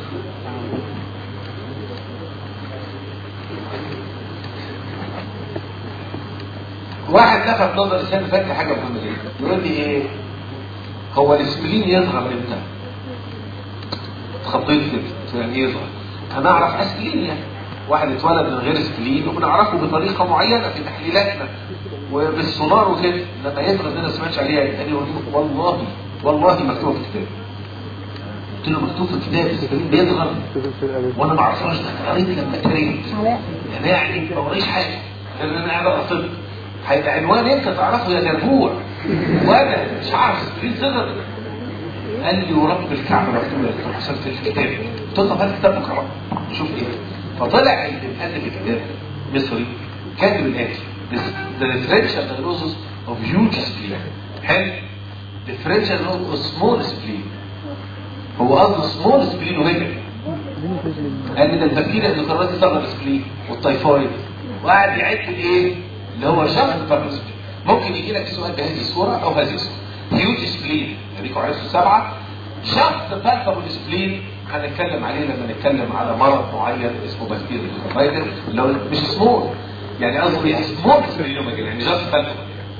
واحد لفت نظري السنه اللي فاتت حاجه مهمه جدا يقول لي ايه هو الاسبلين يظهر امتى اتخضيت كده يعني ايه يظهر انا اعرف اسبلين يعني واحد اتولد من غير سبلين وبنعرفه بطريقه معينه في تحليلاتنا وبالسونار وكده لما يفرض انا ما سمعتش عليها يتقال لي والله والله مكتوب في الكتاب قلت له مكتوب في الكتاب السبلين بيظهر وانا ما اعرفهاش ده قريت لما قريت يعني يعني ما قريش حاجه لان انا قاعد اقرا طب هيبقى عنوان انت تعرفه يا جربوع وانا مش عارف سبلين ظهر قال لي ورب الكعبه مكتوب يا دكتور حسن في الكتاب قلت له طب هات الكتاب اقرا شوف ايه فطلع اللي مؤلف الكتاب مصري كاتب الاتي The differential diagnosis of huge spleen حلو differential diagnosis of small spleen هو قصده small spleen وهجري قال لي ده الفكيرة اللي قررت تظهر السبلين والتايفويد وقعد يعد الايه اللي هو شخص الباركنسون ممكن يجي لك سؤال بهذه الصورة او هذه الصورة هيوج سبلين اديكوا عرفتوا السبعة شخص بالفابل سبلين هنتكلم عليه لما نتكلم على مرض معين اسمه بكتيريا الفايتر اللي هو مش سمول يعني قصدي ايه سمول سبلينوميجل يعني جاست بالفابل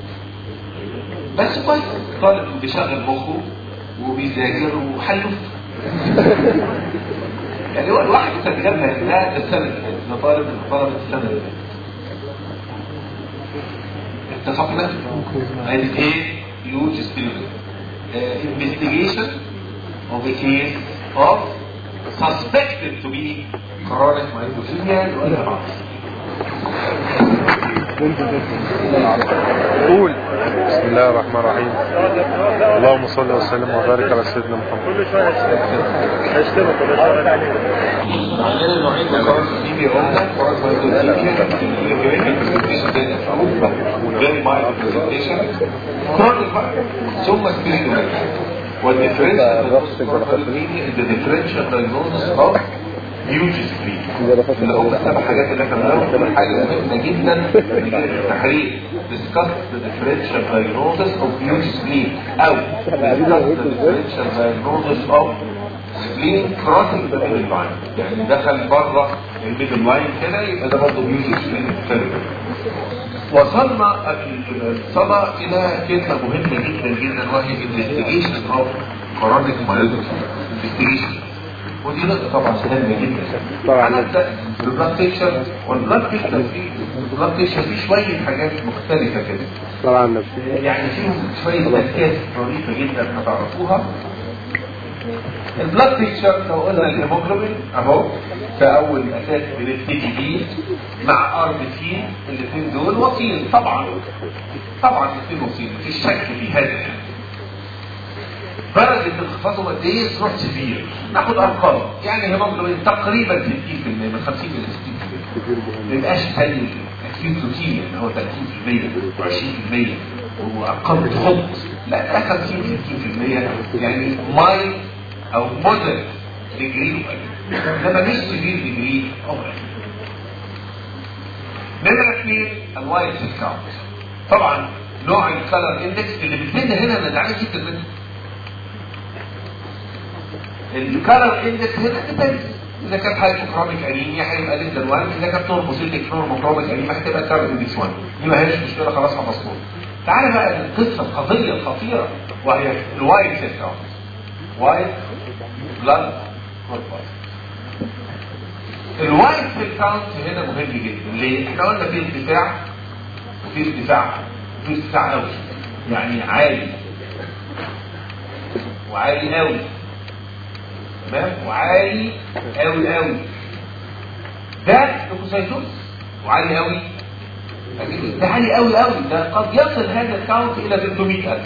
بس كويس طالب بيشغل مخه وبيذاكر وحلو يعني هو الواحد كان جابها لا ده السنه اللي فاتت ده طالب من طلبه السنه اللي فاتت اتفقنا؟ قالت ايه؟ huge spillover. Uh, investigation of a case of suspected to be chronic myocardial infarction. قول بسم الله الرحمن الرحيم اللهم صل وسلم وبارك على سيدنا محمد كل شويه هيشتمك كل شويه عندنا نوعين من chronic leukemia قلنا chronic myocardial very mild presentation chronic ثم spiritual والديفرنشال is the differential diagnosis of huge spleen اللي هو السبع حاجات اللي احنا بنقولها حاجه مهمه جدا في التحرير discuss the differential diagnosis of huge spleen او discuss the differential diagnosis of spleen crossing the middle line يعني دخل بره الميدل لاين كده يبقى ده برضه huge spleen وصلنا قبل الصلاة إلى كلمة مهمة جدا جدا وهي investigation of chronic myelopathy investigation ودي نقطة طبعا مهمة جدا طبعاً. هنبدأ بالبلاد بيكتشر والبلاد بيكتشر فيه البلاد بيكتشر فيه شوية حاجات مختلفة كده طبعا نفسي يعني فيهم شوية تكات ظريفة جدا هتعرفوها البلاد بيكتشر لو قلنا الهيموجلوبين اهو كأول أساس بنبتدي بيه مع ار بي سي الاثنين دول وصيل طبعا طبعا الاثنين وصيل مفيش شك في هذا يعني درجة انخفاضهم قد ايه تروح سفير ناخد ارقام يعني هيموجلوبين تقريبا 60% من 50 ل 60% ما يبقاش زي الاكيوت روتين اللي هو 30% و20% وارقام بتخض لا ده 50 60% يعني ماي او موديل ديجري انما مش سيفير ديجري او نمرة اثنين الوايت سيل كاونت طبعا نوع الكالر اندكس اللي بتبدا هنا انا زعلان جدا منه الكالر اندكس هنا ديبندز اذا كانت هايبوكروميك انيميا هيبقى ليزر 1 اذا كانت نورموسيتك نورموكروميك انيميا هتبقى كالر اندكس 1 دي ما هيش مشكله خلاص هتصبر تعالى بقى للقصه القضيه الخطيره وهي الوايت سيل كاونت وايت بلاد الوايت سيل كاونت هنا مهم جدا ليه؟ احنا قلنا في ارتفاع وفي ارتفاع وفي ارتفاع قوي يعني عالي وعالي قوي تمام وعالي قوي قوي ده لوكوسايتوس وعالي قوي ده عالي قوي قوي ده قد يصل هذا الكاونت الى 300000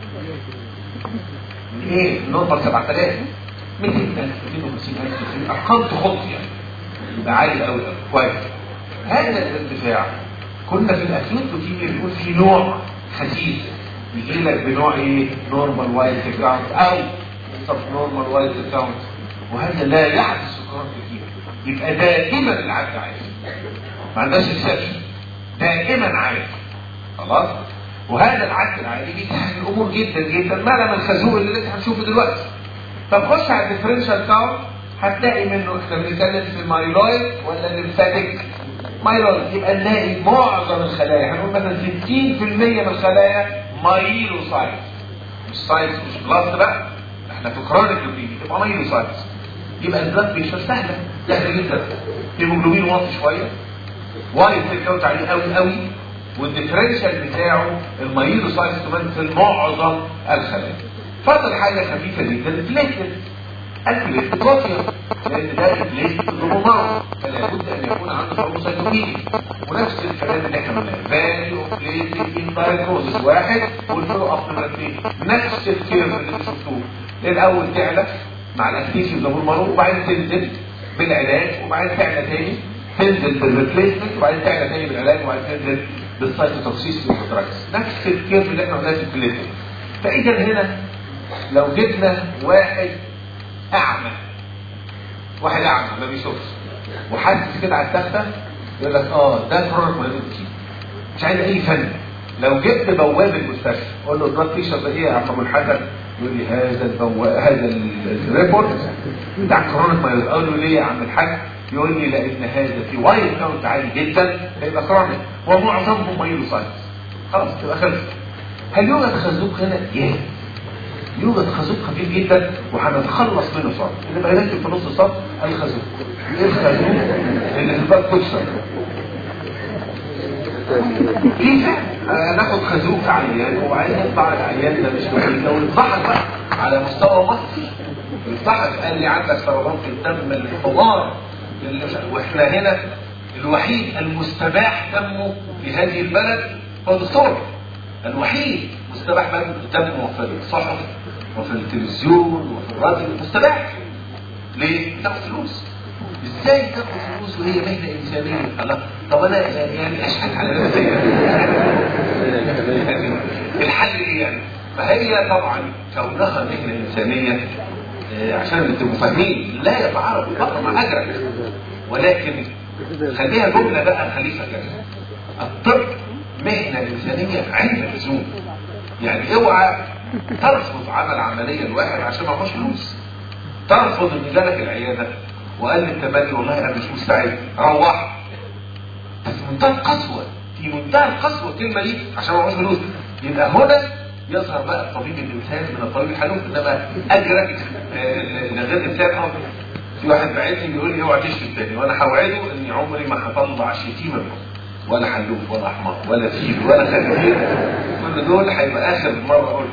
من ايه؟ نورمال 7000 200000 250000 ارقام تخط يعني ده عالي قوي قوي كويس هذا الارتفاع كنا في الاكيوت لوكيميا بنقول في نوع خسيس يجي لك بنوع ايه؟ نورمال وايت كاونت او سب نورمال وايت كاونت وهذا لا يحدث سكران كتير يبقى دائما العد عالي ما عندهاش اكسبشن دائما عالي خلاص وهذا العد العالي بيسهل الامور جدا جدا ما لم الخازوق اللي لسه هنشوفه دلوقتي طب خش على الديفرنشال كاونت هتلاقي منه احنا بنتكلم في المايلويد ولا الليمفاتيك مايلويد يبقى نلاقي معظم الخلايا هنقول مثلا 60% من الخلايا مايلوسايت مش سايت مش بلاد بقى احنا في كرونيك لوكيميا تبقى مايلوسايت يبقى البلاد بريشر سهله سهله جدا الهيموجلوبين واطي شويه وايد سيل عليه قوي قوي والديفرنشال بتاعه المايلوسايت تمثل معظم الخلايا فضل حاجه خفيفه جدا البليتلت البليتلت واطيه لان ده البليتلت ضمناه فلا بد ان يكون عنده فاروسايتوبينيا ونفس الكلام اللي احنا قلناه فاليو بليتلت ان بايكوزس واحد والفلو اب اثنين نفس الكيرف اللي انتوا شفتوه الاول تعلى مع الاكتيشن ضمور مرور وبعدين تنزل بالعلاج وبعدين تعلى تاني تنزل بالريبليسمنت وبعدين تعلى تاني بالعلاج وبعدين تنزل بالسايتوتوكسيس والكونتراكس نفس الكيرف اللي احنا قلناه في البليتلت فاذا هنا لو جبنا واحد اعمى واحد اعمى ما بيشوفش وحاسس كده على التخته يقول لك اه ده كرونيك مايلوباثي مش عايز اي فن لو جبت بواب المستشفى قول له البلاد بريشر ده ايه يا عم ابو الحسن يقول لي هذا البواب هذا ال- الريبورت بتاع كرونيك مايلوباثي اقول له ليه يا عم الحاج يقول لي لان هذا في وايد كاونت عالي جدا هيبقى كرونيك ومعظمهم مايلوسايتس خلاص تبقى خلصت هل يوجد خازوق هنا؟ يس يوجد خازوق خفيف جدا وهنتخلص منه صار اللي بقى يكتب في نص الصف الخازوق ايه الخازوق اللي في الباب كتشر في فعلا ناخد خازوق عيان وبعدين نطلع العيان ده مش كويس لو اتضحك بقى على مستوى مصر اتضحك قال لي عندك سرطان في الدم الحمار اللي مش- واحنا هنا الوحيد المستباح دمه في هذه البلد هو دكتور الوحيد مستباح دمه في الصحف وفي التلفزيون وفي الراديو مستباح ليه؟ تاخد فلوس ازاي تاخد فلوس وهي مهنه انسانيه؟ الله طب انا يعني اشحت على نفسي يعني الحل ايه يعني؟ فهي طبعا كونها مهنه انسانيه آه، عشان تبقوا فاهمين لا يتعارض الفقر مع اجرك ولكن خليها جمله بقى خليفه كده الطب مهنه انسانيه عند اللزوم يعني اوعى ترفض عمل عمليه الواحد عشان ما معهوش فلوس ترفض ان جالك العياده وقال لي التبني والله انا مش مستعد روح بس منتهى القسوه في منتهى القسوه الكلمه دي عشان ما معهوش فلوس يبقى هنا يظهر بقى الطبيب الانسان من الطبيب الحنون انما اجرك آه، لغير انسان افضل في واحد بعت لي بيقول لي اوعى تشتم تاني وانا هوعده اني عمري ما هطلع شتيمه منه ولا حلوف ولا حمار ولا فيل ولا خنزير كل دول هيبقى اخر مره اقولهم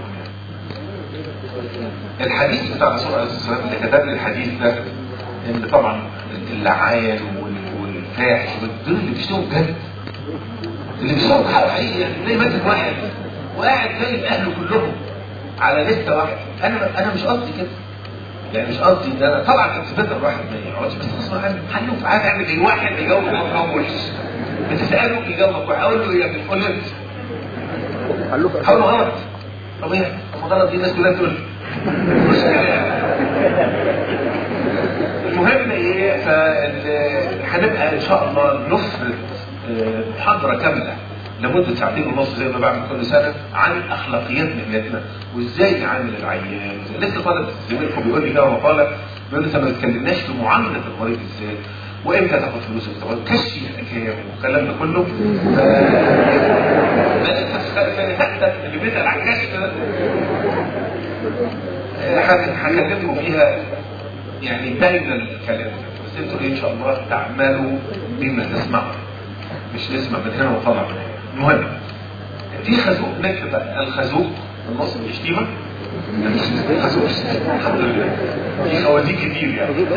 الحديث بتاع الرسول عليه الصلاه والسلام اللي كتب لي الحديث ده ان طبعا اللعان وال- والفاحش دول اللي بيشتموا بجد اللي بيشتموا حقيقي يعني زي ماسك واحد وقاعد جايب اهله كلهم على لسته واحده انا انا مش قصدي كده يعني مش قصدي ان انا طبعا كنت بقدر الواحد ما يقعدش بس غصب عنه حلو عارف اعمل ايه واحد يجاوب مقام وحش بتساله يجاوبك وحش اقول له يا ابني قول لي انت علوك حاول غلط طب ايه طب غلط دي الناس كلها تقول مش كلام. المهم ايه فال- هنبقى ان شاء الله نفرد آه، محاضره كامله لمده ساعتين ونص زي ما بعمل كل سنه عن اخلاقيات مهنتنا وازاي نعامل العيان لسه طالب زميلكم بيقول لي كده مقاله بيقول لي انت ما بتكلمناش في معامله المريض ازاي وامتى تاخد فلوسك طب كشي كام والكلام ده كله ف- لا انت تخ- يعني حتى اللي بيسال عن كشف ده آه، هك- هكلمكم فيها يعني بين الكلام بس انتوا ان شاء الله تعملوا بما تسمعوا مش نسمع من هنا وطلع من هنا المهم في خازوق نكتب بقى الخازوق النص الشتيمه مفيش خازوق شتيمة، الحمد لله في خوازيق كتير يعني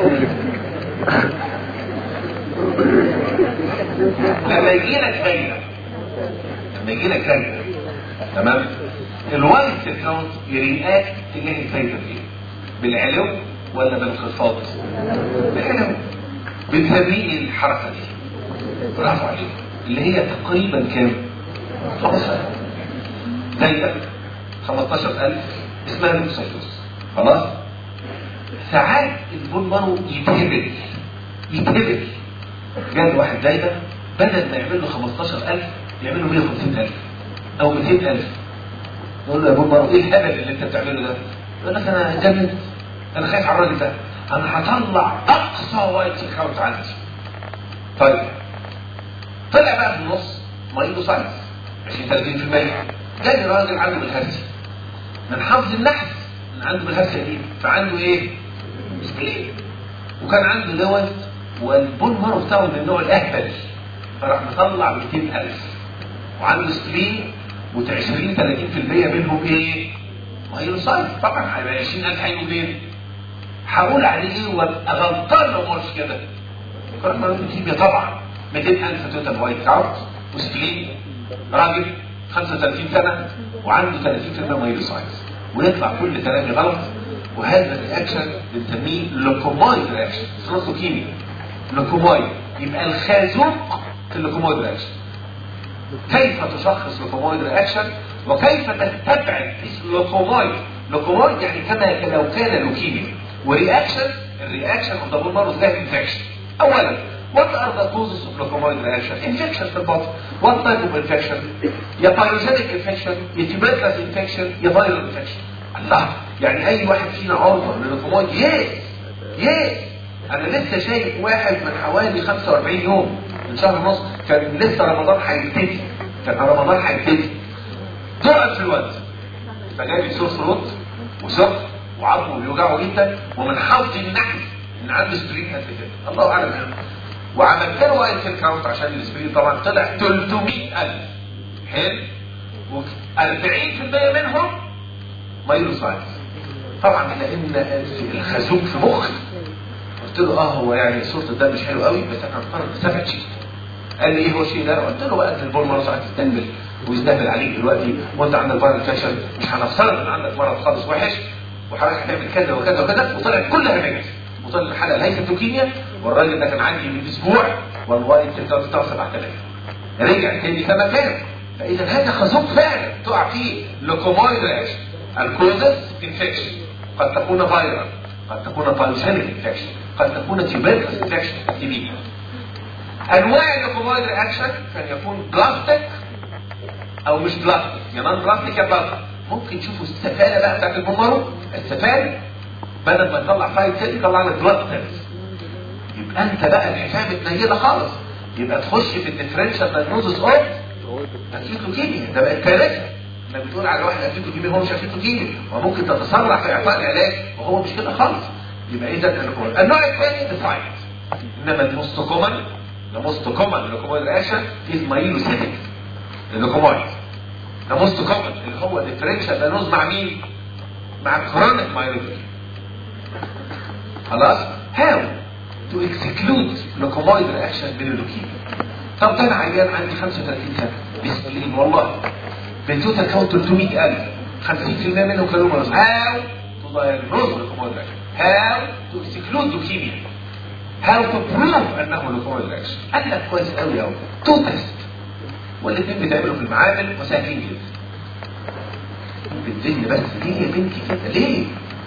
لما يجي لك دايره لما يجي لك دايره تمام الوايت اكونت يرياكت تجاه الفايده دي بالعلو ولا بالانخفاض؟ بالعلو بنسميه الحركه دي برافو عليك اللي هي تقريبا كام؟ 15 دايره 15000 اسمها ليمفوسايتوز خلاص؟ ساعات البون مارو يتهبل يتهبل جاب واحد دايره بدل ما يعمل له 15000 يعمل له 150000 او 200000 يقول له يا بون مارو ايه الهبل اللي انت بتعمله ده؟ يقول لك انا جننت انا خايف على الراجل ده انا هطلع اقصى وايت كاونت عندي طيب طلع بقى في النص مريضه ساينس 20 30% جاي راجل عنده بالهرسي من حفظ النحس من عنده بالهرسي دي فعنده ايه؟ سبلين وكان عنده دوت والبون مارو بتاعه من النوع الاهبل فراح مطلع 200000 وعنده سبلين و20 30% منهم ايه؟ مايلوسايت طبعا هيبقى 20000 هيجوا منين؟ هقول عليه ايه وابقى غلطان لو ما قلتش كده كان مريض الكيمياء طبعا 200000 توتال وايت كاونت وسبلين راجل 35 سنه وعنده 30% مايلوسايتس ويطلع كل كلامي غلط وهذا الرياكشن بنسميه لوكومايد رياكشن اسمه كيمياء لوكومايد يبقى الخازوق في اللوكومايد رياكشن كيف تشخص لوكومايد رياكشن وكيف تستبعد لوكومايد لوكومايد يعني كما لو كان لوكيميا ورياكشن الرياكشن اوف ذا بون مارو ده انفكشن اولا what are the causes of leukomoid reaction infection في البطن what type of infection يا pyogenic infection يا tuberculous infection يا viral infection الله يعني اي واحد فينا عرضه لللوكومايد يس يس انا لسه شايف واحد من حوالي 45 يوم من شهر ونص كان لسه رمضان هيبتدي كان رمضان هيبتدي ضعف في الوزن فجاي لي صوص رد وسقط وعظمه بيوجعه جدا ومن حظ النحس ان عنده سبرين قد كده الله اعلم يعني وعملت له ايتل كاونت عشان السبرين طبعا طلع 300000 حلو و 40% منهم مايلوسايتس طبعا لان الخازوق في مخي قلت له اه هو يعني صورة ده مش حلو قوي بس انا هفترض سبع شيء قال لي ايه هو الشيء ده؟ قلت له بقى ان البول مرض ساعات تستهبل ويستهبل عليك دلوقتي وانت عندك فايرال فاشل مش هنفترض ان عندك مرض خالص وحش وحضرتك هتعمل كذا وكذا وكذا وطلعت كلها نيجاتيف وطلع الحلقه ليست لوكيميا والراجل ده كان عندي من اسبوع والوايت سيل بتاعه 7000 رجع تاني كما كان فاذا هذا خازوق فعلا تقع فيه لوكومويد رياكشن الكوزس انفكشن قد تكون فايرال قد تكون بايوجينيك انفكشن قد تكون تيوبركلس انفكشن تي انواع اللوكومويد رياكشن كان يكون بلاستيك او مش بلاستيك يا نون بلاستيك يا بلاستيك ممكن تشوفوا السفاله بقى بتاعت البومارو السفاله بدل ما يطلع فايل تاني يطلع لك بلاد سيلز يبقى انت بقى الحكايه متنيله خالص يبقى تخش في الديفرنشال دايجنوزس اوف اكيد لوكيميا ده بقت كارثه انك بتقول على واحد اكيد لوكيميا هو مش اكيد لوكيميا وممكن تتسرع في اعطاء العلاج وهو مش كده خالص يبقى اذا اللوكومويد النوع الثاني ديفايند انما الموست كومن the most common leukomoid reaction is myelocytic اللوكومويد the most common اللي هو differential diagnosis مع مين؟ مع chronic myelocytic خلاص how to exclude leukomoid reaction من اللوكيميا طب ده انا عيان عندي 35 سنه مسكين والله بتوتال كاونت 300000 50% منهم كانوا مرض how to diagnose leukomoid reaction how to exclude leukemia how to prove انه leukomoid reaction قال لك كويس قوي قوي تو تيست والاثنين بيتعملوا في المعامل وسهلين جدا بتزن بس ليه يا بنتي كده ليه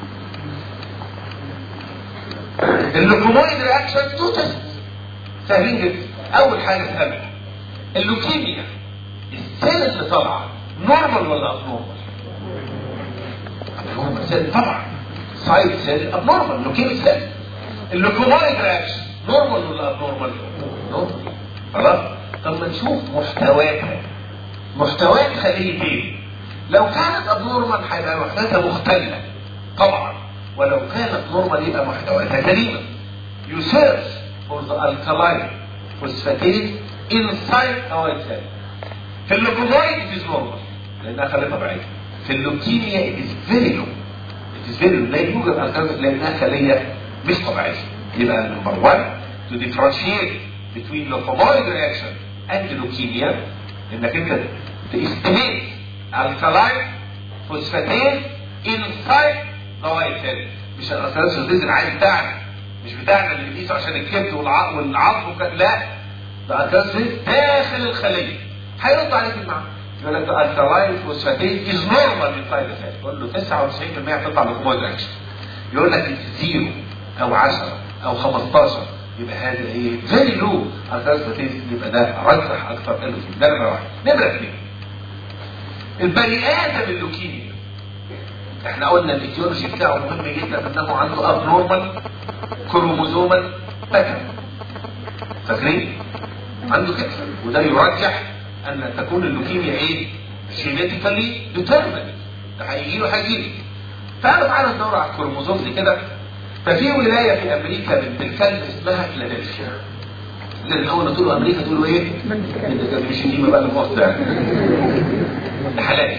اللوكومويد رياكشن تو تيست سهلين جدا اول حاجه تقابل اللوكيميا السيل اللي طالعه نورمال ولا ابنورمال ابنورمال سيل طبعا سايد سيل ابنورمال لوكيميك سيل اللوكومويد رياكشن نورمال ولا ابنورمال نورمال خلاص طب ما نشوف محتواتها محتوات خليه ايه لو كانت ابنورمال هيبقى محتواتها مختلة طبعا ولو كانت نورمال يبقى محتواتها سليمة you search for the alkaline phosphatase inside our cell في اللوكومويد it is normal لانها خلية طبيعية في اللوكيميا it is very low it is very low لا يوجد الكالين لانها خلية مش طبيعية يبقى نمبر 1 to differentiate between leukomoid reaction and leukemia انك انت تستميت alkaline phosphatase inside the white cell مش الالكالين phosphatase العادي بتاعنا مش بتاعنا اللي بنقيسه عشان الكبد والعظم والعظم وك... لا ده الالكالين داخل الخليه هيرد عليك المعنى يقول لك الكلاين فوسفاتيز از نورمال انسايد ذا سيل يقول له 99% هتطلع لوكومويد رياكشن يقول لك زيرو او 10 او 15 يبقى هذا ايه فيري لو الكالين يبقى ده رجح اكثر اللوكيميا ده نمره واحد نمره اثنين البني ادم اللوكيميا احنا قلنا الايديولوجي بتاعه مهم جدا انه عنده اب نورمال كروموزومال باترن فاكرين؟ عنده كده وده يرجح ان تكون اللوكيميا ايه؟ جينيتيكالي ديترمنت ده هيجي له هيجي تعالوا تعالوا ندور على الكروموزوم دي كده ففي ولايه في امريكا بنت الكلب اسمها فيلادلفيا لان اول ما تقولوا امريكا تقولوا ايه؟ ده مش النيمه بقى الموت ده ده حلال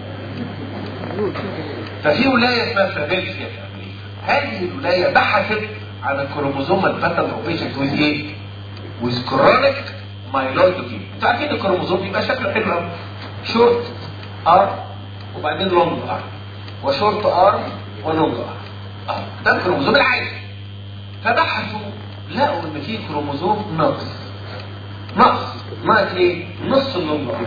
ففي ولايه اسمها فيلادلفيا في امريكا هذه الولايه بحثت عن الكروموزوم الباتل اوف بيشنت ويز ايه؟ ويز كرونيك مايلويد لوكيميا انتوا عارفين الكروموزوم بيبقى شكله حلو قوي شورت ار وبعدين لونج ار وشورت ار ولونج ار اه ده الكروموزوم العادي فبحثوا لقوا ان في كروموزوم ناقص ناقص ناقص ايه؟ نص اللونج ار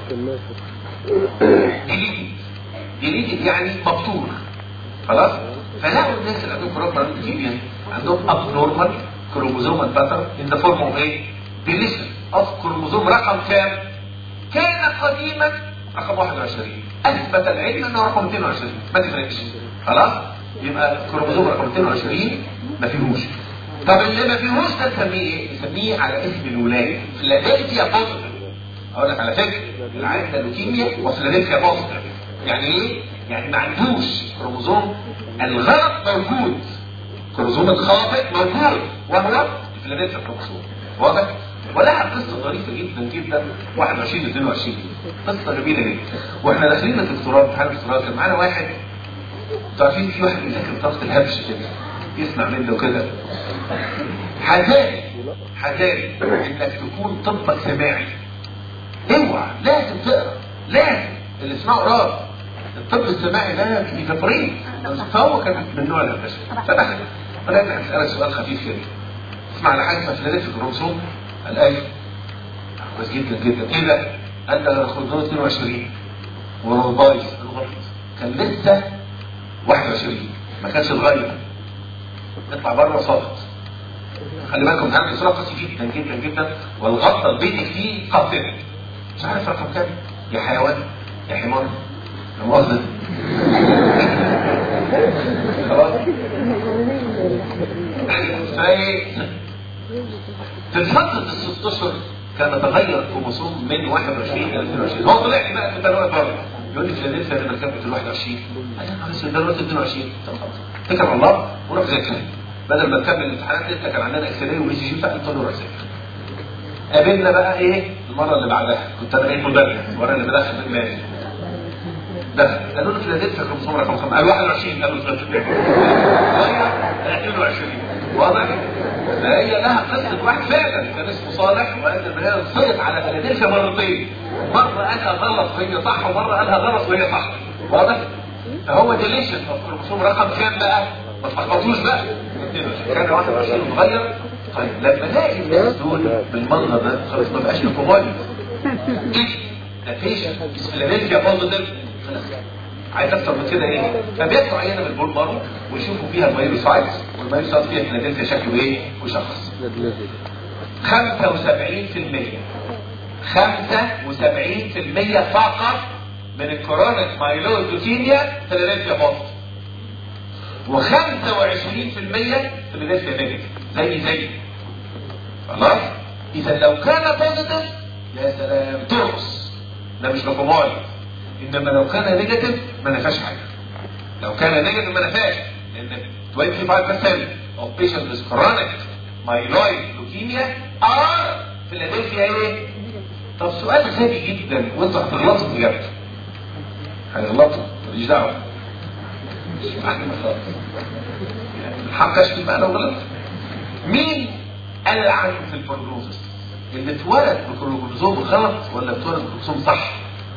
ديليتد ديليتد يعني مبتور خلاص فلقوا الناس اللي عندهم كروموزوم لوكيميا عندهم اب نورمال كروموزوم باتر ان ذا فورم اوف ايه؟ ديليشن اوف كروموزوم رقم كام؟ كان قديما رقم 21 اثبت العلم انه رقم 22 ما تفرقش خلاص؟ يبقى كروموزوم رقم 22 ما فيهوش طب اللي ما فيهوش ده نسميه ايه؟ نسميه على اسم الولايه فيلادلفيا بوزيتيف اقول لك على فكره العيان ده لوكيميا وفيلادلفيا بوزيتيف يعني ايه؟ يعني ما عندوش كروموزوم الغلط موجود كروموزوم الخاطئ موجود وهو الفيلادلفيا كروموزوم واضح؟ ولها قصه ظريفه جدا جدا 21 22 قصه جميله جدا واحنا داخلين الدكتوراه امتحان الدكتوراه كان معانا واحد انتوا عارفين في واحد بيذاكر طاقه الهبش كده يسمع منه كده حذاري حذاري انك تكون طبك سماعي اوعى لازم تقرا لازم اللي اسمه قراه الطب السماعي ده بيفريق فهو كان من نوع الهبش فدخل فلازم اسالك سؤال خفيف كده اسمع على حاجه اسمها في الكروموسوم الألف كويس جدا جدا ايه ده؟ قال ده خلدون 22 وهو بايظ الغلط كان لسه 21 ما كانش اتغير اطلع بره ساقط خلي بالكم هذا بصوره قاسي جدا جدا جدا والغلطه البيتي فيه قاتله مش عارف رقم كام يا حيوان يا حمار يا مؤاخذه خلاص فايه في فترة الست اشهر كان تغير الكروموسوم من 21 الى 22 هو طلع لي بقى في التنوع برضه يقول لي فيلادلفيا لما كانت ال 21 انا خلاص دلوقتي 22 طب خلاص اتكل على الله وروح ذاكر بدل ما تكمل الامتحانات لسه كان عندنا اكس راي وبي سي جي فقلت له روح ذاكر قابلنا بقى ايه المره اللي بعدها كنت انا بقيت مدرس وانا اللي بدخل في المال دخل قالوا له فيلادلفيا كروموسوم رقم 5 قال 21 قالوا فيلادلفيا 22 واضح؟ فهي لها قصه واحد فعلا كان اسمه صالح وقال ان هي انصرت على فيلادلفيا مرتين مره قالها غلط وهي صح ومره قالها غلط وهي صح واضح؟ فهو ديليشن الكروموسوم رقم كام بقى؟ ما تلخبطوش بقى كان 21 متغير طيب لما الاقي الناس دول بالمنظر ده خلاص ما بقاش لكم واجب ده فيشن فيلادلفيا بوزيتيف خلاص عايز اكتر من كده ايه فبياخدوا عينه من البول مارو ويشوفوا فيها المايلوسايتس والمايلوسايتس فيها فيلادلفيا شكله ايه وشخص 75% 75% فقط من الكورونيك مايلويد لوكيميا فيلادلفيا بوزيتيف و25% فيلادلفيا نيجاتيف زي زي خلاص اذا لو كان بوزيتيف يا سلام ترقص ده مش لوكومايل انما لو كان نيجاتيف ما نفاش حاجه لو كان نيجاتيف ما نفاش لان 25% of patients with chronic myeloid leukemia are فيلادلفيا ايه؟ طب سؤال غبي جدا وانتوا هتغلطوا في اجابته هيغلطوا ماليش دعوه مش محكمة خالص الحق اشتي بقى لو غلط مين ألعن في البروجنوزس اللي اتولد بكروموزوم غلط ولا اتولد بكروموزوم صح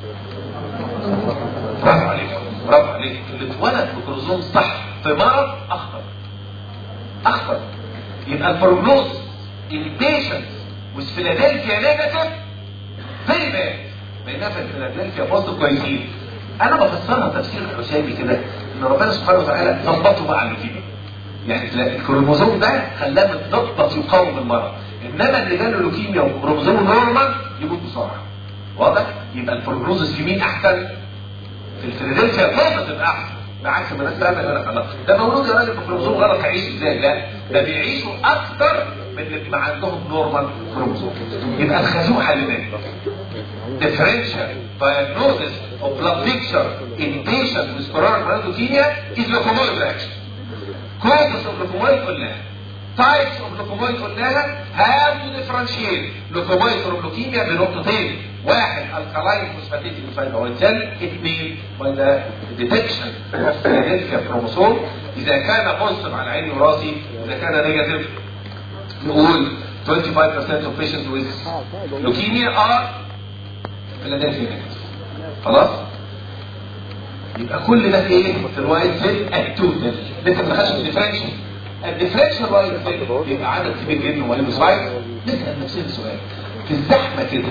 برافو عليك برافو عليك اللي اتولد بكروموزوم صح في مرض اخطر اخطر يبقى البروجنوز البيشنت with Philadelphia negative very bad بينما في فيلادلفيا بوزيتيف كويسين انا بفسرها تفسير حسابي كده ان ربنا سبحانه وتعالى ظبطه مع اللوكيميا يعني الكروموزوم ده خلاه متظبط يقاوم المرض انما اللي جاله لوكيميا وكروموزوم نورمال يموت بسرعه واضح يبقى البروجنوزس في مين احسن في الفيلادلفيا بوزيتيف احسن بعكس ما الناس فاهمه يقول لك الله ده مولود يا راجل بكروموزوم غلط هيعيش ازاي لا ده بيعيشوا اكتر من اللي بيبقى عندهم نورمال كروموزوم يبقى الخازوق حلناه differential diagnosis of blood picture in patients with coronary heart leukemia is locomotive reaction. Causes of locomotive قلناها. Types of locomotive قلناها how to differentiate locomotive from leukemia بنقطتين. واحد alkaline phosphatase lymphoid cell اثنين ولا detection of Philadelphia chromosome إذا كان positive على عيني وراسي إذا كان negative نقول 25% of patients with leukemia are فيلادلفيا نيجاتيف خلاص يبقى كل ده في ايه في الوايت سيل التوتال لسه ما دخلش في الديفرنشال الديفرنشال وايت سيل بيبقى عدد كبير جدا ومايلوسايت نسال نفسنا سؤال في الزحمه كده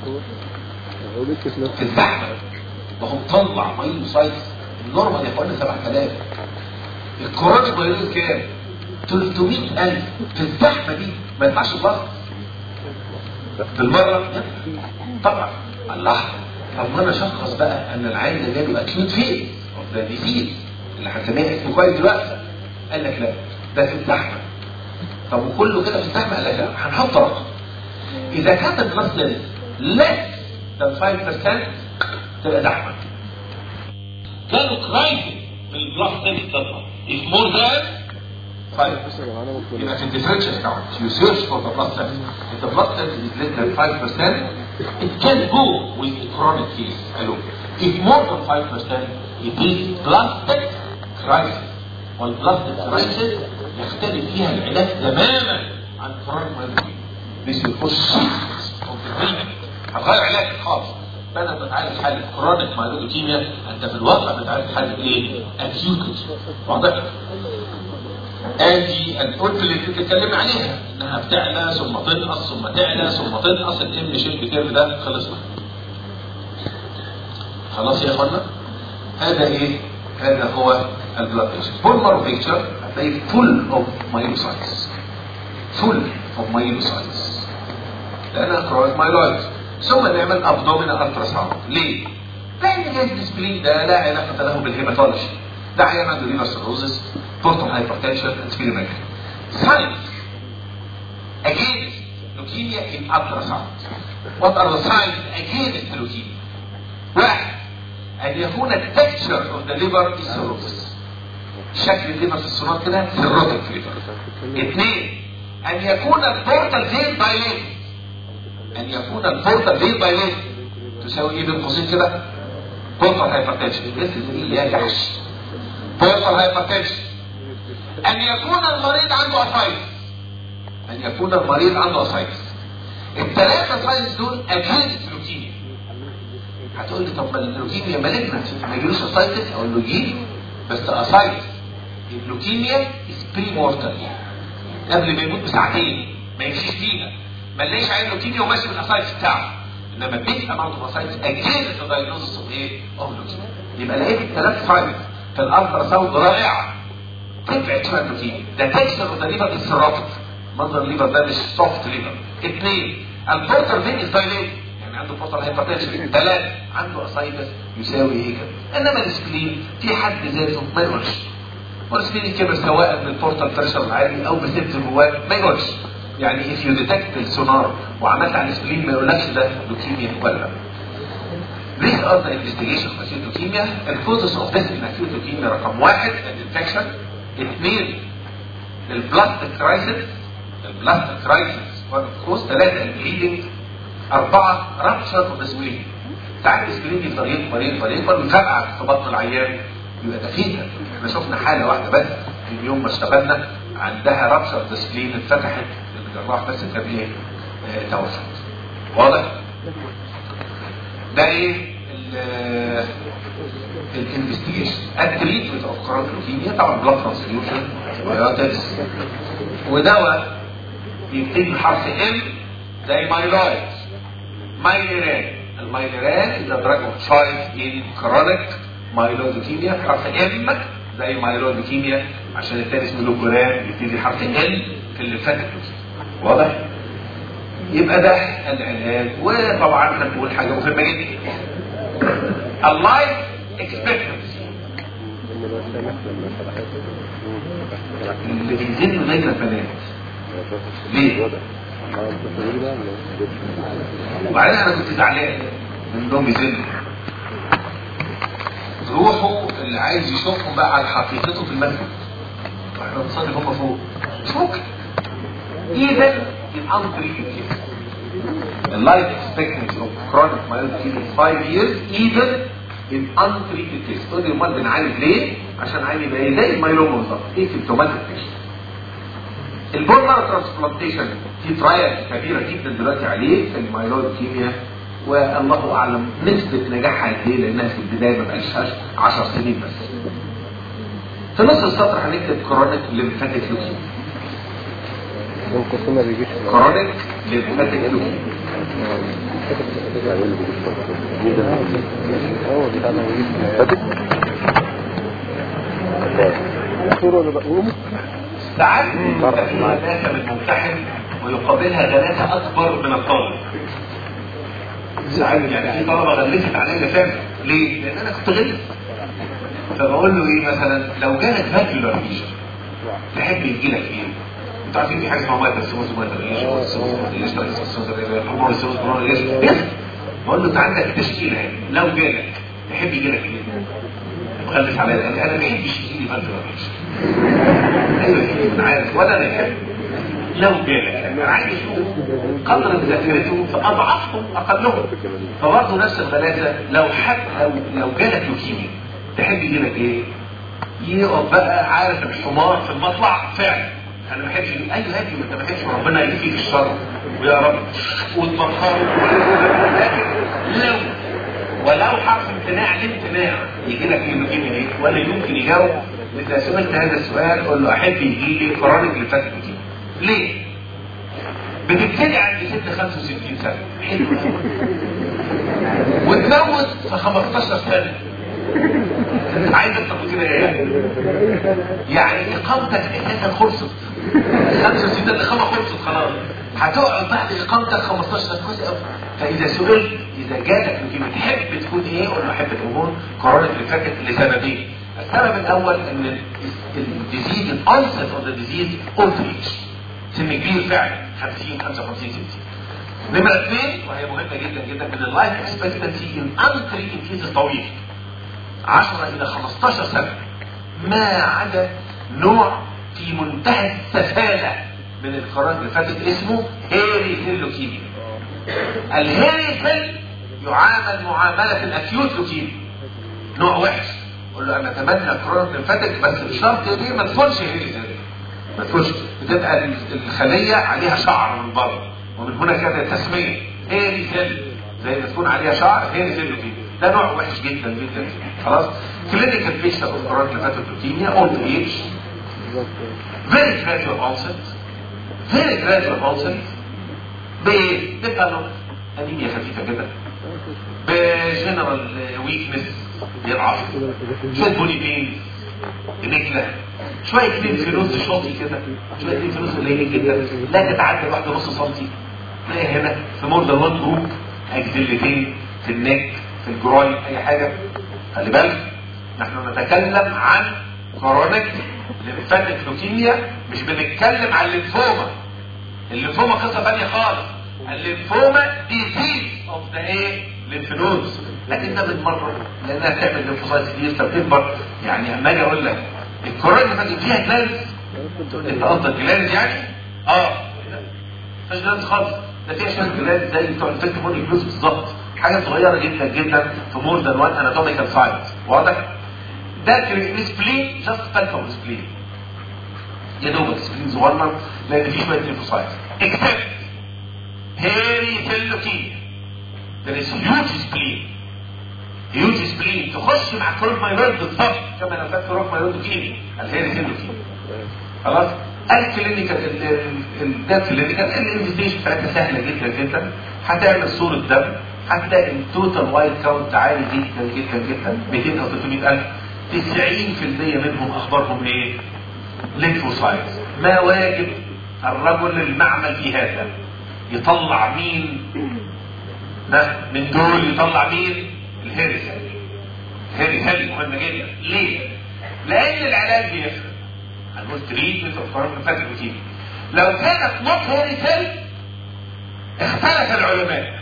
في الزحمه ما هو مطلع مايلوسايت النورمال يا اخوانا 7000 الكورونيك مايلوز كام 300000 في الزحمه دي ما ينفعش الضغط بالمره طبعا الله طب ما انا اشخص بقى ان العين ده جاله اكيوت فيز اوف ذا ديزيز اللي هنسميها اسمه كويس دلوقتي قال لك لا ده في الزحمه طب وكله كده في الزحمه قال لك لا هنحط رقم اذا كانت البلس less than 5% تبقى زحمه كانوا كرايسيس في البلس سيلز تطلع if more than 5 يبقى في الديفرنشال كاونت you search for the blood cells if the blood cells is less than 5% it can go with a chronic case alone. If more than 5%, it is plastic crisis. والبلاستيك crisis يختلف فيها العلاج تماما عن chronic myocarditis. This will push shifts of the treatment. هتغير علاجك خالص. بدل ما تعالج حالة chronic myocarditis انت في الواقع بتعالج حالة ايه؟ acute. واضح؟ ادي القلب اللي انت بتتكلم عليها انها بتعلى ثم تنقص ثم تعلى ثم تنقص الام شيب كيرف ده خلصنا خلاص يا اخوانا هذا ايه هذا هو البلاد بريشر بولمر بيكتشر هتلاقي فول اوف مايلوسايتس فول اوف مايلوسايتس لانها كرونيك مايلويد ثم نعمل ابدومينال الترا ساوند ليه؟ لان جهاز السبلين ده لا علاقه له بالهيماتولوجي ده عيان عنده رينال سيروزس portal hypertension and sphenomegaly. Science against leukemia in ultrasound. What are the signs against leukemia? واحد أن يكون التكتشر of the liver is cirrhosis. شكل الليفر في الصناعة كده cirrhotic liver. اثنين أن يكون البورتال فين دايليت. أن يكون البورتال فين دايليت. تساوي ايه بين قوسين كده؟ بورتال هايبرتنشن. This is ايه يا جحش. بورتال هايبرتنشن. أن يكون المريض عنده أسايتس. أن يكون المريض عنده أسايتس. الثلاثة ساينس دول أجهزة لوكيميا. هتقول لي طب ما اللوكيميا مالجنت ما يجيلوش اسايتس اقول له يجي بس اسايتس اللوكيميا از بري مورتال قبل ما يموت بساعتين ما يمشيش فيها ما نلاقيش عين لوكيميا وماشي بالاسايتس بتاعه انما بيت اماونت اوف اسايتس اجهزه الدايجنوستس اوف ايه؟ اوف لوكيميا يبقى لقيت الثلاث ساينس في الالترا ساوند رائعه تبعد شويه اللوكيميا ده تكسر اوف ذا ليفر السيراتيك منظر الليفر ده مش سوفت ليفر اثنين البورتر فين از دايليتد يعني عنده بورتال هايبرتنشن ثلاثة عنده اسايتس يساوي ايه كده انما السكلين في حد ذاته ما يقولش والسكلين كبر سواء بالبورتال بريشر العالي او بسبت جواه ما يقولش يعني if you detect السونار وعملت على السكلين ما يقولكش ده لوكيميا ولا لا These are the investigation of acute leukemia. The causes of death in acute leukemia رقم واحد الانفكشن اثنين البلاستيك كرايسيس البلاستيك كرايسيس كوز ثلاثة البليدنج أربعة رابشر اوف سبلين ساعات السبلين يفضل يكبر يكبر يكبر ويفرقع في بطن العيان يبقى ده فيها احنا شفنا حالة واحدة بس من يوم ما اشتغلنا عندها رابشر اوف سبلين اتفتحت الجراح بس كان ايه آه، توفت واضح؟ ده ايه الانفستيجيشن التريتمنت اوف كرونيك لوكيميا طبعا بلاد ترانسفيوجن بيوتكس ودواء يبتدي بحرف ام زي مايلويد مايليران المايليران is a drug of choice in chronic myeloid leukemia بحرف ام زي مايلويد لوكيميا عشان التاني اسمه لوكوران يبتدي حرف ال في اللي فاتت واضح؟ يبقى ده العلاج وطبعا هنقول حاجه مهمه جدا اللايف اكسبكتنسي اللي بينزل له دايما بنات ليه؟ وبعدين انا كنت زعلان من انهم يزنوا روحوا اللي عايز يشوفهم بقى على حقيقته في المسجد واحنا بنصلي هم فوق مش ممكن even in untreated cases the life expectancy of chronic myocarditis is 5 years even in untreated cases تقول لي امال بنعالج ليه؟ عشان عالج يبقى ايه زي المايلوما بالظبط ايه سيمتوماتيك بيشنت البون مارو ترانسبلانتيشن في ترايل كبيره جدا دلوقتي عليه في المايلويد كيميا والله اعلم نسبه نجاحها قد ايه لانها في البدايه ما بقاش 10 سنين بس. في نص السطر هنكتب كرونيك ليمفاتيك لوكيميا. القسم ما بيجيش كرونيك ليمفاتيك لوكيميا. هو بتاع ما بيجيش صورة ولا بقوم ساعات بيبقى في غلاسه من الممتحن ويقابلها غلاسه اكبر من الطالب. ساعات يعني في طلبه غلست عليا فعلا ليه؟ لان انا كنت غلس. فبقول له ايه مثلا لو جالك فاكيولار فيشر تحب يجي لك ايه؟ انتوا عارفين في حاجه اسمها مايتر سيموس ومايتر ليش بقول له انت عندك تشكيله اهي لو جالك تحب يجي لك ايه؟ مخلص عليا قال لي انا ما بحبش يجي لي فاكيولار فيشر ايوه يا سيدي، انا عارف ولا انا يحب لو جالك انا عايز اشوف قدر ذاكرته فاضعفهم اقلهم فبرضه نفس الغلاسه لو حد لو لو جالك لوكيميا تحب يجي لك ايه؟ يقف بقى عارف الحمار في المطلع فعلا انا ما بحبش ايوه هادي ما انت ما بحبش ربنا يكفيك الشر ويا رب وتبخره لو ولو حرف امتناع الامتناع يجي لك اللوكيميا ايه؟ ولا يمكن يجاوب اذا سئلت هذا السؤال قول له احب يجي لي كرونيك اللي فاتت لوكيميا ليه؟ بتبتدي عند ست 65 سنه حلو وتموت في 15 سنه عايز انت كده ايه؟ يعني اقامتك اساسا خلصت 65 الاقامه خلصت خلاص هتقعد بعد اقامتك 15 سنه كويس قوي فاذا سئلت اذا جالك لوكيميا تحب تكون ايه؟ قول له احب تكون كورونا اللي فاتت لسببين السبب الاول ان الديزيز الانست اوف ذا ديزيز اولد ايج سن كبير فعلا 50 55 60 نمرة اثنين وهي مهمة جدا جدا من اللايف اكسبكتنسي ان انتريتد كيسز طويل 10 الى 15 سنة ما عدا نوع في منتهى السفالة من القرارات اللي فاتت اسمه هيري سيل لوكيميا الهيري سيل يعامل معاملة الاكيوت لوكيميا نوع وحش قول له انا اتمنى القرارات اللي فاتت بس بشرط دي ما تكونش هيري سيل ما تكونش بتبقى الخلية عليها شعر من بره ومن هنا كانت التسمية هيري سيل زي ما تكون عليها شعر هيري سيل لوكيميا ده نوع وحش جدا جدا خلاص كلينيكال بيكتشر اوف قرارات اللي فاتت لوكيميا اولد ايج very gradual onset very gradual onset بتبقى انيميا خفيفه كده بجنرال ويكنس يضعف شويه بوني بين نكله شويه لينفينوز شاطي كده شويه لينفينوز قليلين جدا لا تتعدى واحده نص سنتي تلاقي هنا في مور ذان وان جروب اجزلتين في النك في الجراي اي حاجه خلي بالك نحن نتكلم عن كورونيك ليمفاتيك لوكيميا مش بنتكلم عن الليمفوما الليمفوما قصه ثانيه خالص الليمفوما ديزيز اوف ذا ايه ليمفنودز لكن ده بتمرر لانها تعمل ليمفوسايت كتير فبتكبر يعني اما اجي اقول لك الكورونا اللي فاتت فيها جلاندز انت قصدك جلاندز يعني؟ اه مفيش جلاندز خالص ده فيها شويه جلاندز زي بتوع الفيكتيموني جلوس بالظبط حاجه صغيره جدا جدا في مور ذان وان اناتوميكال سايز واضح؟ ده سبلين جاست بالكم سبلين يا دوبك سبلين صغنن لان في شويه ليمفوسايت اكسبت هيري سيل لوكيميا there is huge spleen huge spleen تخش مع كروك مايلويد بالظبط كما لو كانت كروك مايلويد لوكيميا الهيري سيل لوكيميا خلاص الكلينيكال ده كلينيكال الانفستيشن بتاعتها سهله جدا جدا هتعمل صوره دم هتلاقي التوتال وايت كاونت عالي جدا جدا جدا 200 او 300 الف 90% منهم اخبارهم ايه؟ ليمفوسايتس ما واجب الرجل المعمل في هذا يطلع مين ده من دول يطلع مين الهيري سيل الهيري سيل مهمة جدا ليه لان العلاج بيفرق هنقول تريتمنت اوف كورونا فاتيك لو كانت نوت هيري سيل اختلف العلماء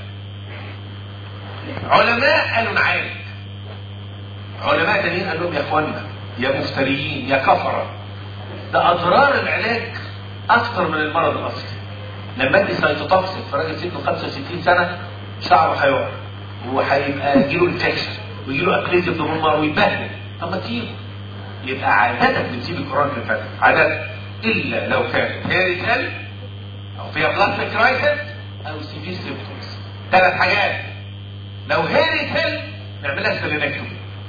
علماء قالوا نعالج علماء تانيين قال لهم يا اخوانا يا مفتريين يا كفره ده اضرار العلاج اكثر من المرض الاصلي لما ادي سايتوتوكسيك في راجل سنه 65 سنه شعره هيقع وهيبقى يجيله انفكشن ويجيله اكليزيا بالمر ويبهدل طب ما تجيله يبقى عادة بنسيب الكورونا اللي فاتت عادة الا لو كانت هيريتال او فيها بلاستيك كرايسيس او سيفير سيمبتومز ثلاث حاجات لو هيريتال نعملها سيلينكتومي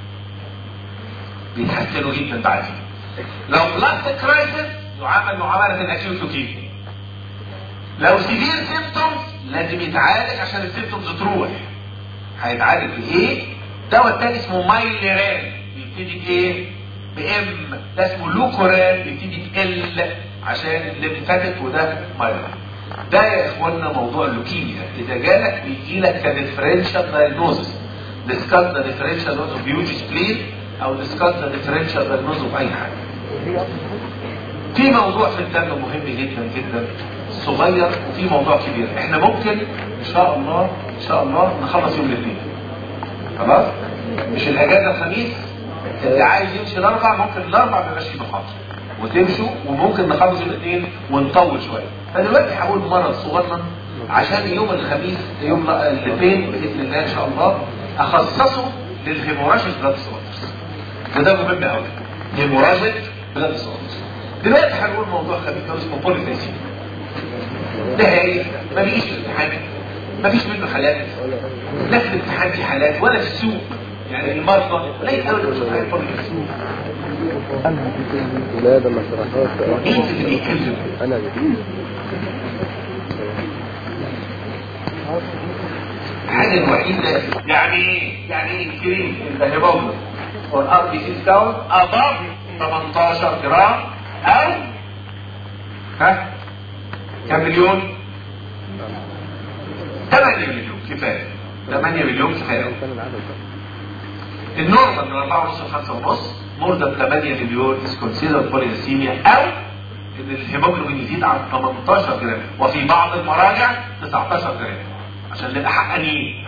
بيتحسنوا جدا بعدين لو بلاستيك كرايسيس يعامل معاملة الاكيوت لوكيميا لو سيفير سيمبتومز لازم يتعالج عشان السيمبتومز تروح هيتعالج بايه دواء تاني اسمه مايليران بيبتدي بايه بام ده اسمه لوكوران بيبتدي بال عشان الليمفاتيك وده مايليران ده يا اخوانا موضوع اللوكيميا اذا جالك بيجي لك كديفرنشال دايجنوزس ديسكاس ذا ديفرنشال اوف بيوجي سبلين او ديسكاس ذا ديفرنشال دايجنوز اوف اي حاجه في موضوع في الدم مهم جدا جدا صغير وفي موضوع كبير احنا ممكن ان شاء الله ان شاء الله نخلص يوم الاثنين خلاص مش الاجازه الخميس اللي عايز يمشي الاربع ممكن الاربع ما يبقاش فيه محاضره وتمشوا وممكن نخلص يوم الاثنين ونطول شويه فدلوقتي هقول مرض صغنن عشان يوم الخميس يوم الاثنين باذن الله ان شاء الله اخصصه للهيموراجيك بلاد سواترز وده مهم قوي هيموراجيك بلاد سواترز دلوقتي هنقول موضوع خفيف قوي اسمه بوليفيسيا ده هايل ما بيجيش في الامتحان ما فيش منه حالات لا في الامتحان في حالات ولا في السوق يعني المرضى قليل قوي اللي بيشوف حاجات بوليفيسيا لا ده ما شرحهاش مين اللي بيتكلم انا الحاجة الوحيدة يعني ايه؟ يعني ايه انكريز الهيموجلوبين or RBC count above 18 جرام او ها كم مليون؟ 8 مليون كفاية 8 مليون كفاية كان العدد النورمال من 4 ونص ل 5 ونص more than 8 مليون is considered polycythemia او ان الهيموجلوبين يزيد عن 18 جرام وفي بعض المراجع 19 جرام عشان نبقى حقانيين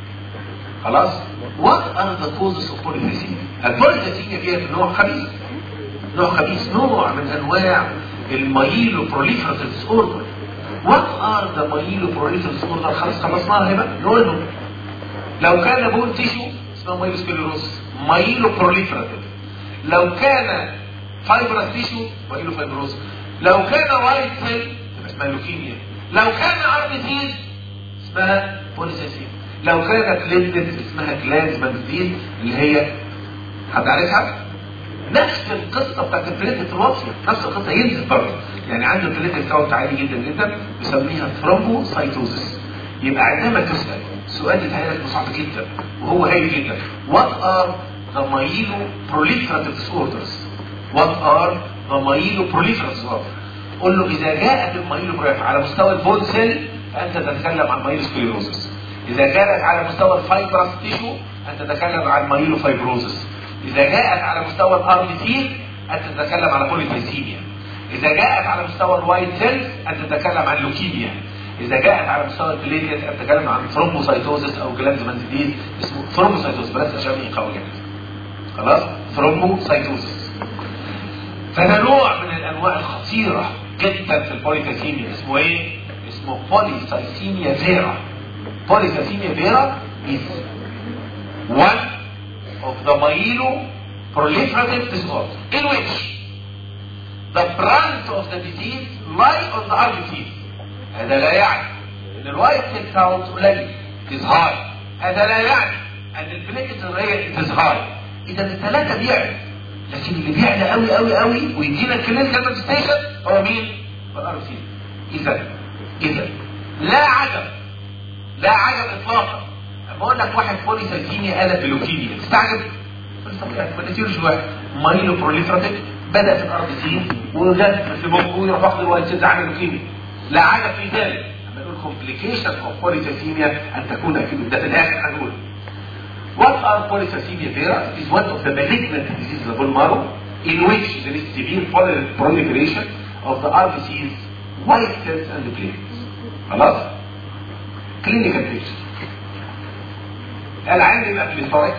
خلاص what are the causes of polycythemia البوليسيثيميا فيها نوع خبيث نوع خبيث نوع من انواع المايلو بروليفراتيف ديس اوردر وات ار ذا مايلو بروليفراتيف ديس اوردر خلاص خلصناها هنا نقولهم لو كان بون تيشو اسمه مايلو سكليروس مايلو بروليفراتيف لو كان فايبرس تيشو مايلو فايبروز لو كان وايت سيل تبقى اسمها لوكيميا لو كان ار بي سيز اسمها بوليسيسيم لو كانت بليتلت اسمها كلازمان ديز اللي هي حد عارفها؟ نفس القصه بتاعت البليتلت الوصفه نفس القصه ينزل برضه يعني عنده البليتلت كاونت عالي جدا جدا بيسميها ثرومبوسايتوزس يبقى عندما تسال سؤال يتهيألك صعب جدا وهو هايل جدا what are the myeloproliferative disorders what are the myeloproliferative disorders قول له اذا جاءت المايلوبروليفر على مستوى البون سيل فانت تتكلم عن مايلوسكليروزس اذا جاءت على مستوى الفايبرس تيشو انت تتكلم عن مايلوفايبروزس اذا جاءت على مستوى الار بي سي انت تتكلم على بوليفيسيميا اذا جاءت على مستوى الوايت سيلز انت تتكلم عن لوكيميا اذا جاءت على مستوى البليتلت انت تتكلم عن ثرومبوسايتوزس او جلاندمان ديزيز اسمه ثرومبوسايتوزس بلاش اسامي قويه خلاص ثرومبوسايتوزس فده نوع من الانواع الخطيره جدا في البوليفيسيميا اسمه ايه؟ اسمه بوليسايسيميا فيرا بوليسايسيميا فيرا is one of the myeloproliferative disorders in which the brunt of the disease lie on the RBCs هذا لا يعني ان الوايت سيل كاونت قليل is high هذا لا يعني ان البليتس الريه is high اذا الثلاثه بيعلى لكن اللي بيعلى قوي قوي قوي ويدينا الكلينيكال مانيفستيشن هو مين؟ هو الار سي اذا اذا لا عجب لا عجب اطلاقا لما اقول لك واحد بوليسايتيميا قلب بلوكيميا تستعجب ما تسيرش واحد مايلو بروليفراتيف بدا في الار بي سي وجت في مخه ويروح واخد الوايت سيلز عامل لوكيميا لا عجب في ذلك لما نقول complication of polycythemia ان تكون اكيد ده في الاخر هنقول What are polycythemia vera? It is one of the malignant diseases of bone marrow in which there is severe poly- proliferation of the RBCs, white cells and the platelets. خلاص؟ clinical picture. العين يبقى بليفاريك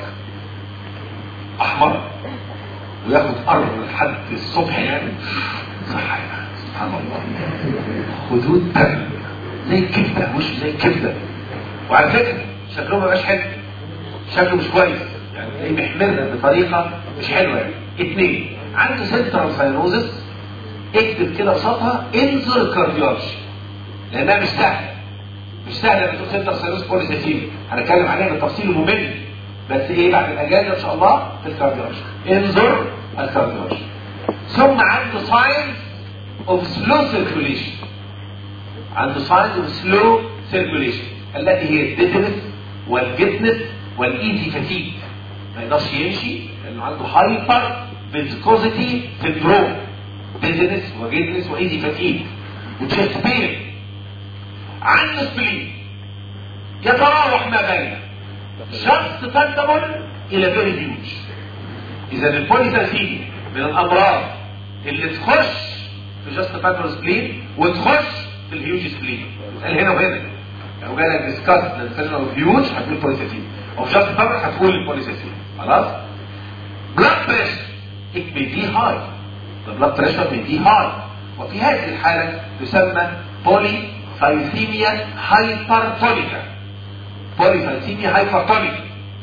احمر وياخد ارض لحد الصبح يعني صح يعني سبحان الله خدود دم زي الكبده مش زي الكبده وعلى فكره شكله ما بقاش حلو شكله مش كويس يعني تلاقيه محمر بطريقه مش حلوه يعني اثنين عنده سنترال سايروزس اكتب كده قصادها انزل كارديولوجي لانها مش سهله مش سهله ان تقول سنتر سايروز بوليسيتيميا هنتكلم عليها بالتفصيل الممل بس ايه بعد الاجازه ان شاء الله في الكارديولوجي انظر الكارديولوجي ثم عنده ساينس اوف سلو سيركيوليشن عنده ساينس اوف سلو سيركيوليشن التي هي الديزنس والجتنس والايزي فتيج ما يقدرش يمشي لانه عنده هايبر فيسكوزيتي سندروم ديزنس وجتنس وايزي فتيج وتشيست بين عنده سبلين يتراوح ما بين شخص فاندبل الى فيري هيوج اذا البوليسايثيميا من الامراض اللي تخش في جاست فاندبل سبلين وتخش في الهيوج سبلين اسال هنا وهنا لو جالك ديسكاس للفيرنال هيوج هتقول بوليسايثيميا وفي جاست فاندبل هتقول البوليسايثيميا خلاص blood pressure it may be high the blood pressure may be high وفي هذه الحالة تسمى polycythemia hypertonica polycythemia hypertonica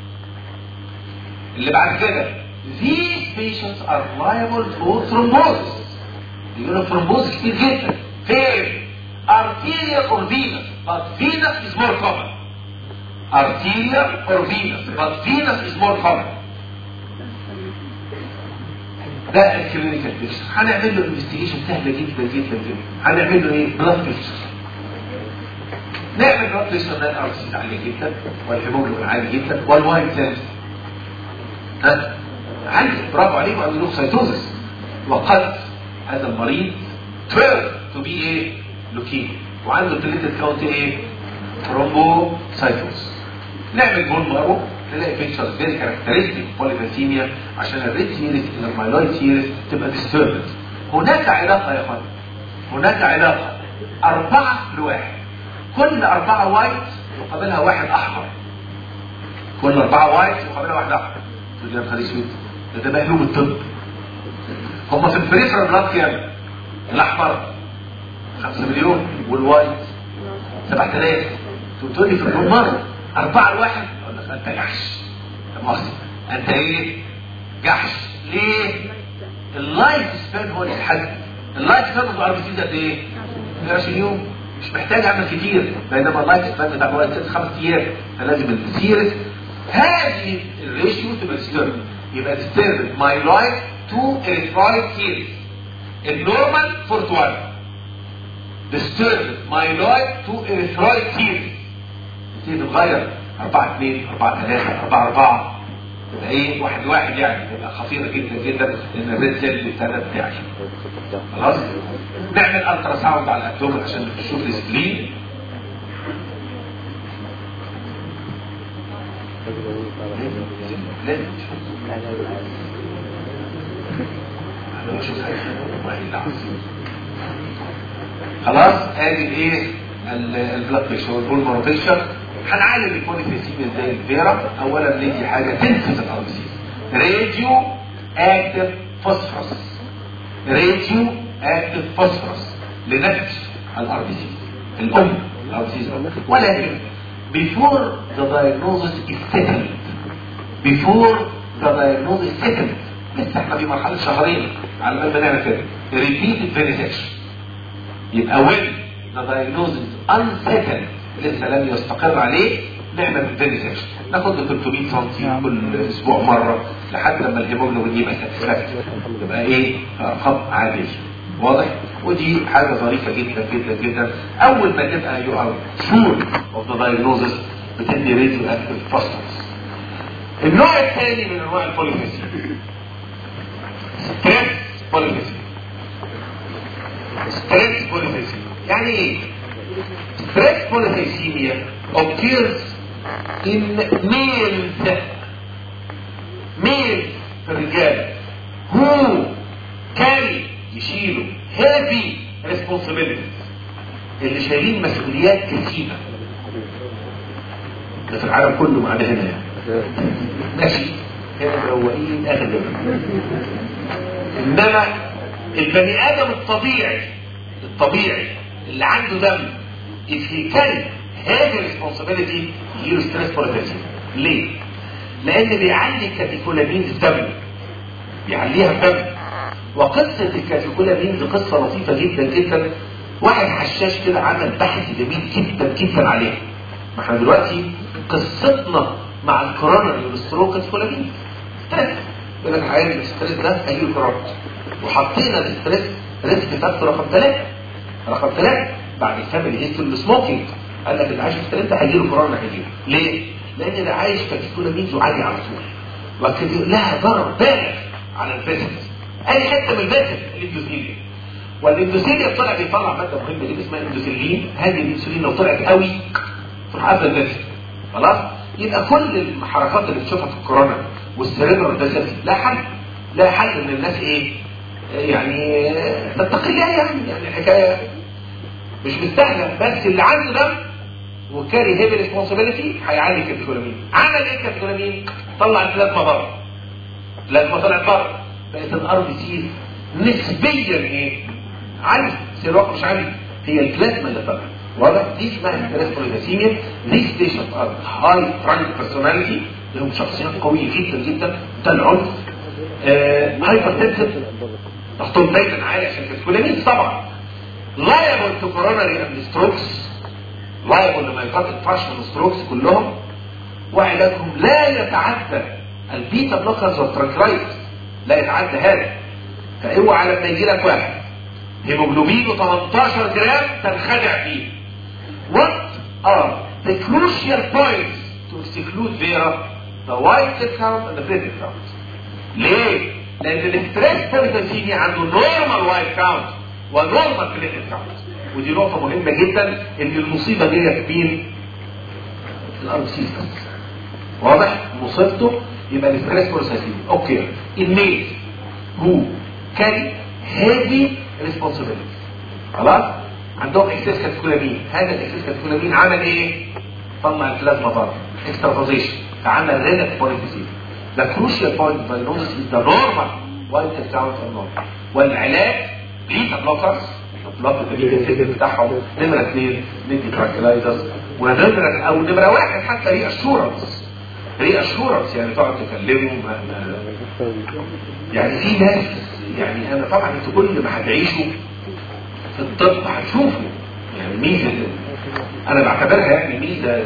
اللي بعد كده these patients are liable for thrombosis يقولوا thrombosis كتير جدا فين arterial or venous but venous is more common arterial or venous but venous is more common ده الكلينيكال بيكتشر هنعمل له انفستيجيشن سهله جدا جدا جدا هنعمل له ايه بلاد بيكتشر نعمل بلاد بيكتشر ده الارسيس عاليه جدا والهيموجلوبين عالي جدا والوايت سيلز ها عالي برافو عليه وقال له سيتوزس وقد هذا المريض تيرن تو بي ايه لوكيميا وعنده بليتد كاونت ايه ثرومبوسايتوز نعمل بون مارو نلاقي بيكتشرز فيري كاركترستيك بوليفاسيميا عشان الريد سيريس المايلويد سيريس تبقى ديستربد هناك علاقة يا اخوان هناك علاقة أربعة لواحد كل أربعة وايت يقابلها واحد أحمر كل أربعة وايت يقابلها واحد أحمر تقول لي يا نهار اسود ده ده مقلوب الطب هم في البريفرال بلاد كام؟ الأحمر 5 مليون والوايت 7000 تقول لي في الرمار أربعة لواحد أقول لك أنت جحش لا مؤاخذة أنت إيه؟ جحش ليه؟ اللايف سبان هو اللي يتحدد اللايف سبان بتاع الار بي سي قد ايه؟ 20 يوم مش محتاج اعمل كتير بينما اللايف سبان بتاع الوايت سيلز خمس ايام فلازم السيرس هذه الريشيو تبقى ديسترب يبقى ديسترب مايلويد تو اريثرويد سيريز النورمال 41 ديسترب مايلويد تو اريثرويد سيريز تبتدي تتغير 4 2 4 3 4 4 تبقى ايه واحد واحد يعني تبقى خطيره جدا جدا لان الريد سيل بالثلاث بتاعي خلاص نعمل الترا ساوند على الابدومن عشان نشوف السبلين لازم نشوف خلاص ادي الايه البلاد بريشر والبول بريشر هنعالج الكونيفيسيميا زي الفيرا اولا ندي حاجه تنفذ الاربسيس راديو اكتف فوسفورس راديو اكتف فوسفورس لنفس الاربسيس الام الاربسيس ولكن before the diagnosis is settled before the diagnosis is settled لسه احنا في مرحله شهرين على ما بنعمل كده repeated venesection يبقى when the diagnosis is unsettled لسه لم يستقر عليه نعمل فينيسكشن ناخد له 300 سم كل اسبوع مره لحد لما الهيموجلوبين يبقى ساتسفاكتوري يبقى ايه ارقام عاديه واضح ودي حاجه ظريفه جدا جدا جدا اول ما تبقى يو ار شور اوف ذا دايجنوزس بتدي راديو اكتيف فاستنس النوع الثاني من انواع البوليفيسي ستريس بوليفيسي ستريس بوليفيسي يعني ايه stress polycythemia occurs in males males في الرجال who carry يشيلوا heavy responsibilities اللي شايلين مسؤوليات كثيرة ده في العالم كله ما عدا هنا يعني ماشي هنا مروقين اغلب انما البني ادم الطبيعي الطبيعي اللي عنده دم if he carry heavy responsibility يجيله stress polycythemia ليه؟ لان بيعلي الكاتيكولامينز الدم بيعليها الدم وقصة الكاتيكولامينز قصة لطيفة جدا جدا واحد حشاش كده عمل بحث جميل جدا جدا عليها ما احنا دلوقتي قصتنا مع الكورونا والستروك كاتيكولامينز ستريس يقول لك عايز الستريس ده هيجيله كورونا وحطينا الستريس ريسك فاكتور رقم ثلاثة رقم ثلاثة بعد الفاميلي هيستوري السموكينج قال لك اللي عايش في الستريس ده هيجيله كورونا هيجيله ليه؟ لان اللي عايش كاتيكولامينز عالي على طول وكده لها ضرر بالغ على الفيزيكس اي حته من الفيزيكس الاندوثيليا والاندوثيليا طلع بيطلع ماده مهمه جدا اسمها الاندوثيلين هذه الانسولين لو طلعت قوي تروح قافله الفيزيكس خلاص يبقى كل الحركات اللي بتشوفها في الكورونا والسيريبرال فيزيكس لا حل لا حل ان الناس ايه يعني تتقيها يعني يعني الحكايه مش مستاهله بس اللي عنده دم وكاري هيفي ريسبونسبيلتي هيعلي الكاتيكولامين عمل ايه الكاتيكولامين طلع البلازما بره البلازما طلعت بره بقت الار بي سي نسبيا ايه عالي سيروك مش عالي هي البلازما اللي طلعت واضح دي اسمها ستريس بوليفاسيميا these patients are high strung personality لهم شخصيات قويه جدا جدا ده العنف هايبرتنسف ضغطهم دايما عالي عشان الكاتيكولامين طبعا liable to coronary and strokes liable لما يقاتل فاشل ستروكس كلهم وعلاجهم لا يتعدى البيتا بلوكرز والترانكلايتس لا يتعدى هذا فاوعى لما يجي لك واحد هيموجلوبينه 18 جرام تنخدع فيه What are the crucial points to exclude Vera, the white cell count and the platelet count? ليه؟ لأن الاستريس بوليفاسيميا عنده نورمال وايت كاونت ونورمال بليتلت كاونت ودي نقطة مهمة جدا ان المصيبة دي في مين؟ الاربسيس بس واضح؟ مصيبته يبقى الاستريس بوليفاسيميا اوكي الميل هو كاري هيفي ريسبونسبيلتي خلاص عندهم اكسس كاتكولامين هذا الاكسس كاتكولامين عمل ايه طلع البلازما بره اكسترافوزيشن فعمل رينال بوليتيسيس The crucial point of diagnosis is the normal white cell count or not. والعلاج بيتا بلوكرز بلوك البيتا سيستم بتاعهم نمرة اثنين ندي تراكلايزرز ونمرة او نمرة واحد حتى ري اشورنس ري اشورنس يعني تقعد تكلمه ما ما يعني في ناس يعني انا طبعا انتوا كل ما هتعيشوا في الطب هتشوفوا يعني ميزه انا بعتبرها يعني ميزه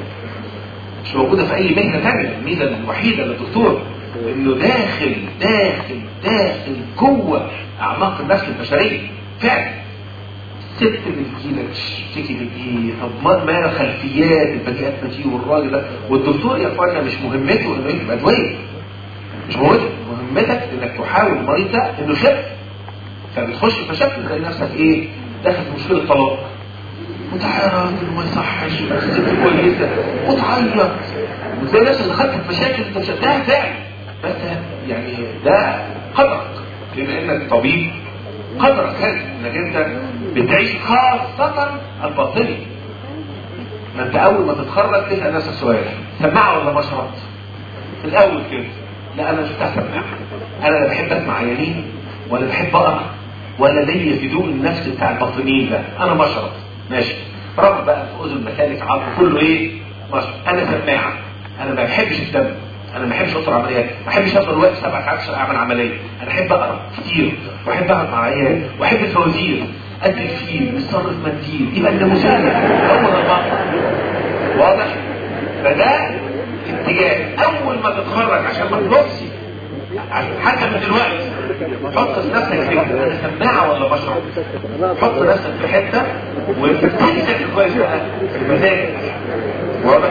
مش موجوده في اي مهنه ثانيه الميزه الوحيده للدكتور انه داخل داخل داخل جوه اعماق النفس البشريه فعلا الست اللي بتجيلك تشتكي من ايه طب ما ما خلفيات البني ادم دي والراجل ده والدكتور يا اخوانا مش مهمته انه يكتب ادويه مش مهمتك مهمتك انك تحاول المريض ده انه يخف فبتخش في مشاكل تلاقي نفسك ايه داخل في مشكله طلاق وتعرف انه ما يصحش والست كويسه وتعيط وتلاقي نفسك دخلت في مشاكل انت مش قدها فعلا بس يعني ده قدرك بما انك طبيب قدرك هذا انك انت بتعيش خاصة الباطني ما انت اول ما تتخرج تسأل نفسك سؤال سماعة ولا مشرط في الاول كده لا انا مش بتاع سماعة انا لا بحب اسمع عيانين ولا بحب اقرا ولا ليا في دول النفس بتاع الباطنيين ده انا مشرط ماشي رب بقى في اذن مكانك عظم كله ايه مشرط انا سماعة انا ما بحبش الدم انا ما بحبش ادخل عمليات ما بحبش افضل وقت سبع ساعات عشان اعمل عمليه انا احب اقرا كتير واحب اقعد مع عيال واحب الفوازير ادي الفيل مصرف منديل يبقى الناموسيه اول البطل واضح فده اتجاه اول ما تتخرج عشان ما تنصش حتى من دلوقتي حط نفسك كده انا سماعه ولا بشرب حط نفسك في حته وتبتدي شكل كويس بقى بمزاجك واضح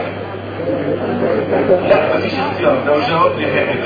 لا مفيش اختيار ده مش جواب نهائي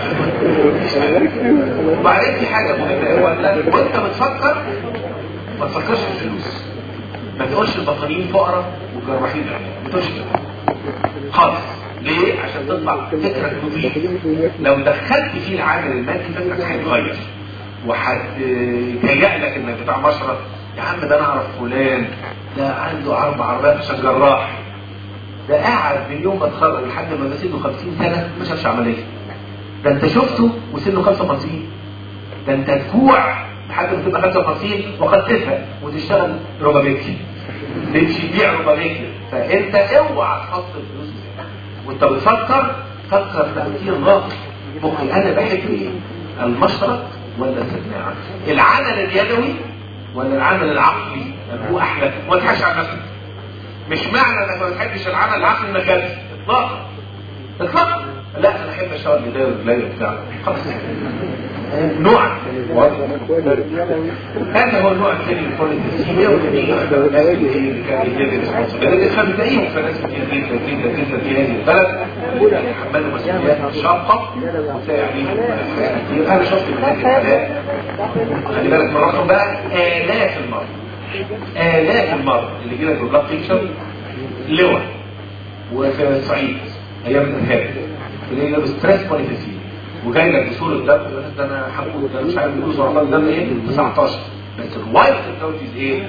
وبعدين في حاجه مهمه هو وانت بتفكر ما تفكرش في الفلوس ما تقولش البطانيين فقراء والجراحين ما تقولش كده خالص ليه؟ عشان تطلع فكرك نظيف لو دخلت فيه العامل المادي فكرك هيتغير وهتهيأ لك انك بتاع مشرط يا عم ده انا اعرف فلان ده عنده اربع عربيات عشان جراح ده قاعد من يوم ما اتخرج لحد ما سنه 50 سنه ما شافش عمليه ده انت شفته وسنه 55 ده انت تجوع لحد ما تبقى 55 وقد تفهم وتشتغل روبابيكي تمشي تبيع روبابيكي فانت اوعى تحط الفلوس دي. وانت بتفكر فكر تفكير ناقص مخي انا بحب ايه؟ المشرط ولا السماعه؟ العمل اليدوي ولا العمل العقلي؟ هو احلى وما تضحكش على نفسك مش معنى انك ما بتحبش العمل العقلي انك كذب اطلاقا اطلاقا لا انا احب اشتغل بايديا ورجليا وبتاع خلاص نوع هذا هو النوع الثاني من البوليتيسيميا واللي بتلاقيهم في ناس كتير جدا جدا جدا في هذه البلد يتحملوا مسؤوليات شاقه وتلاقي عليهم حاجات كتير انا شفت من هذه الحالات خلي بالك من الرقم بقى الاف المرضى آلاف المرضى اللي جيلك بالبلاك بيكشر لواء وفي الصعيد ايام الارهاب اللي هي ستريس بوليتيسي وجاي لك بصوره دم ده انا حقود ده مش عارف بيقولوا سرطان دم ايه 19 بس الوايت كاونتيز ايه؟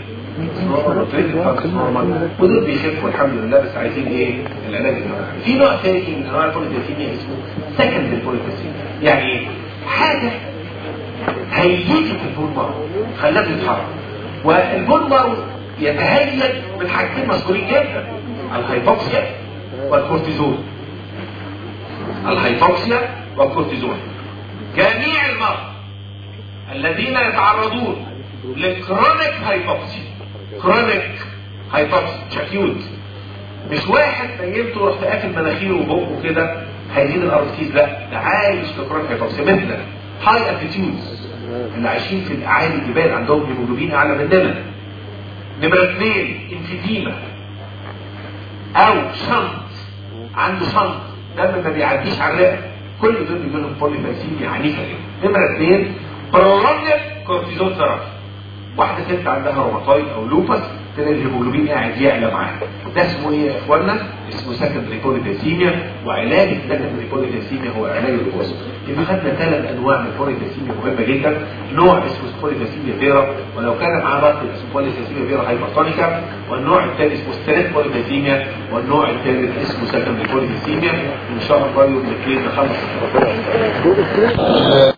ودول بيخفوا الحمد لله بس عايزين ايه؟ العلاج المناعي. في نوع ثاني من انواع البوليتيسيميا اسمه سكند البوليتيسيميا يعني ايه؟ حاجه هيجيك في البول مارو خلاك يتحرك والبول مارو يتهيج من حاجتين مشهورين جدا الهيبوكسيا والكورتيزون الهيبوكسيا والكورتيزون جميع المرضى الذين يتعرضون لكرونيك هايبوكسيا كرونيك هايبوكسيا شاكيوت مش واحد نيمته ورحت قافل مناخيره وبقه كده هيزيد الارتيز لا ده عايش في كرونيك هايبوكسيا مثل هاي اتيتيودز اللي عايشين في اعالي الجبال عندهم هيموجلوبين اعلى مننا نمرة اثنين انفيديما او شنط عنده شنط دم ما بيعديش على الرئه كل دول بيجي لهم بوليفاسيميا عنيفه جدا نمره اثنين برولونج كورتيزون ثيرابي واحده ست عندها روماتويد او لوبس تلاقي الهيموجلوبين قاعد يعلى معاه ده اسمه ايه يا اخوانا؟ اسمه سكندري بوليتاسيميا وعلاج السكندري بوليتاسيميا هو علاج الجلوكوز يبقى خدنا ثلاث انواع من البوليتاسيميا مهمه جدا نوع اسمه بوليتاسيميا فيرا ولو كان معاه ضغط اسمه بوليتاسيميا فيرا هايبرتونيكا والنوع الثاني اسمه ستريس بوليتاسيميا والنوع الثالث اسمه سكندري بوليتاسيميا ان شاء الله يوم الاثنين نخلص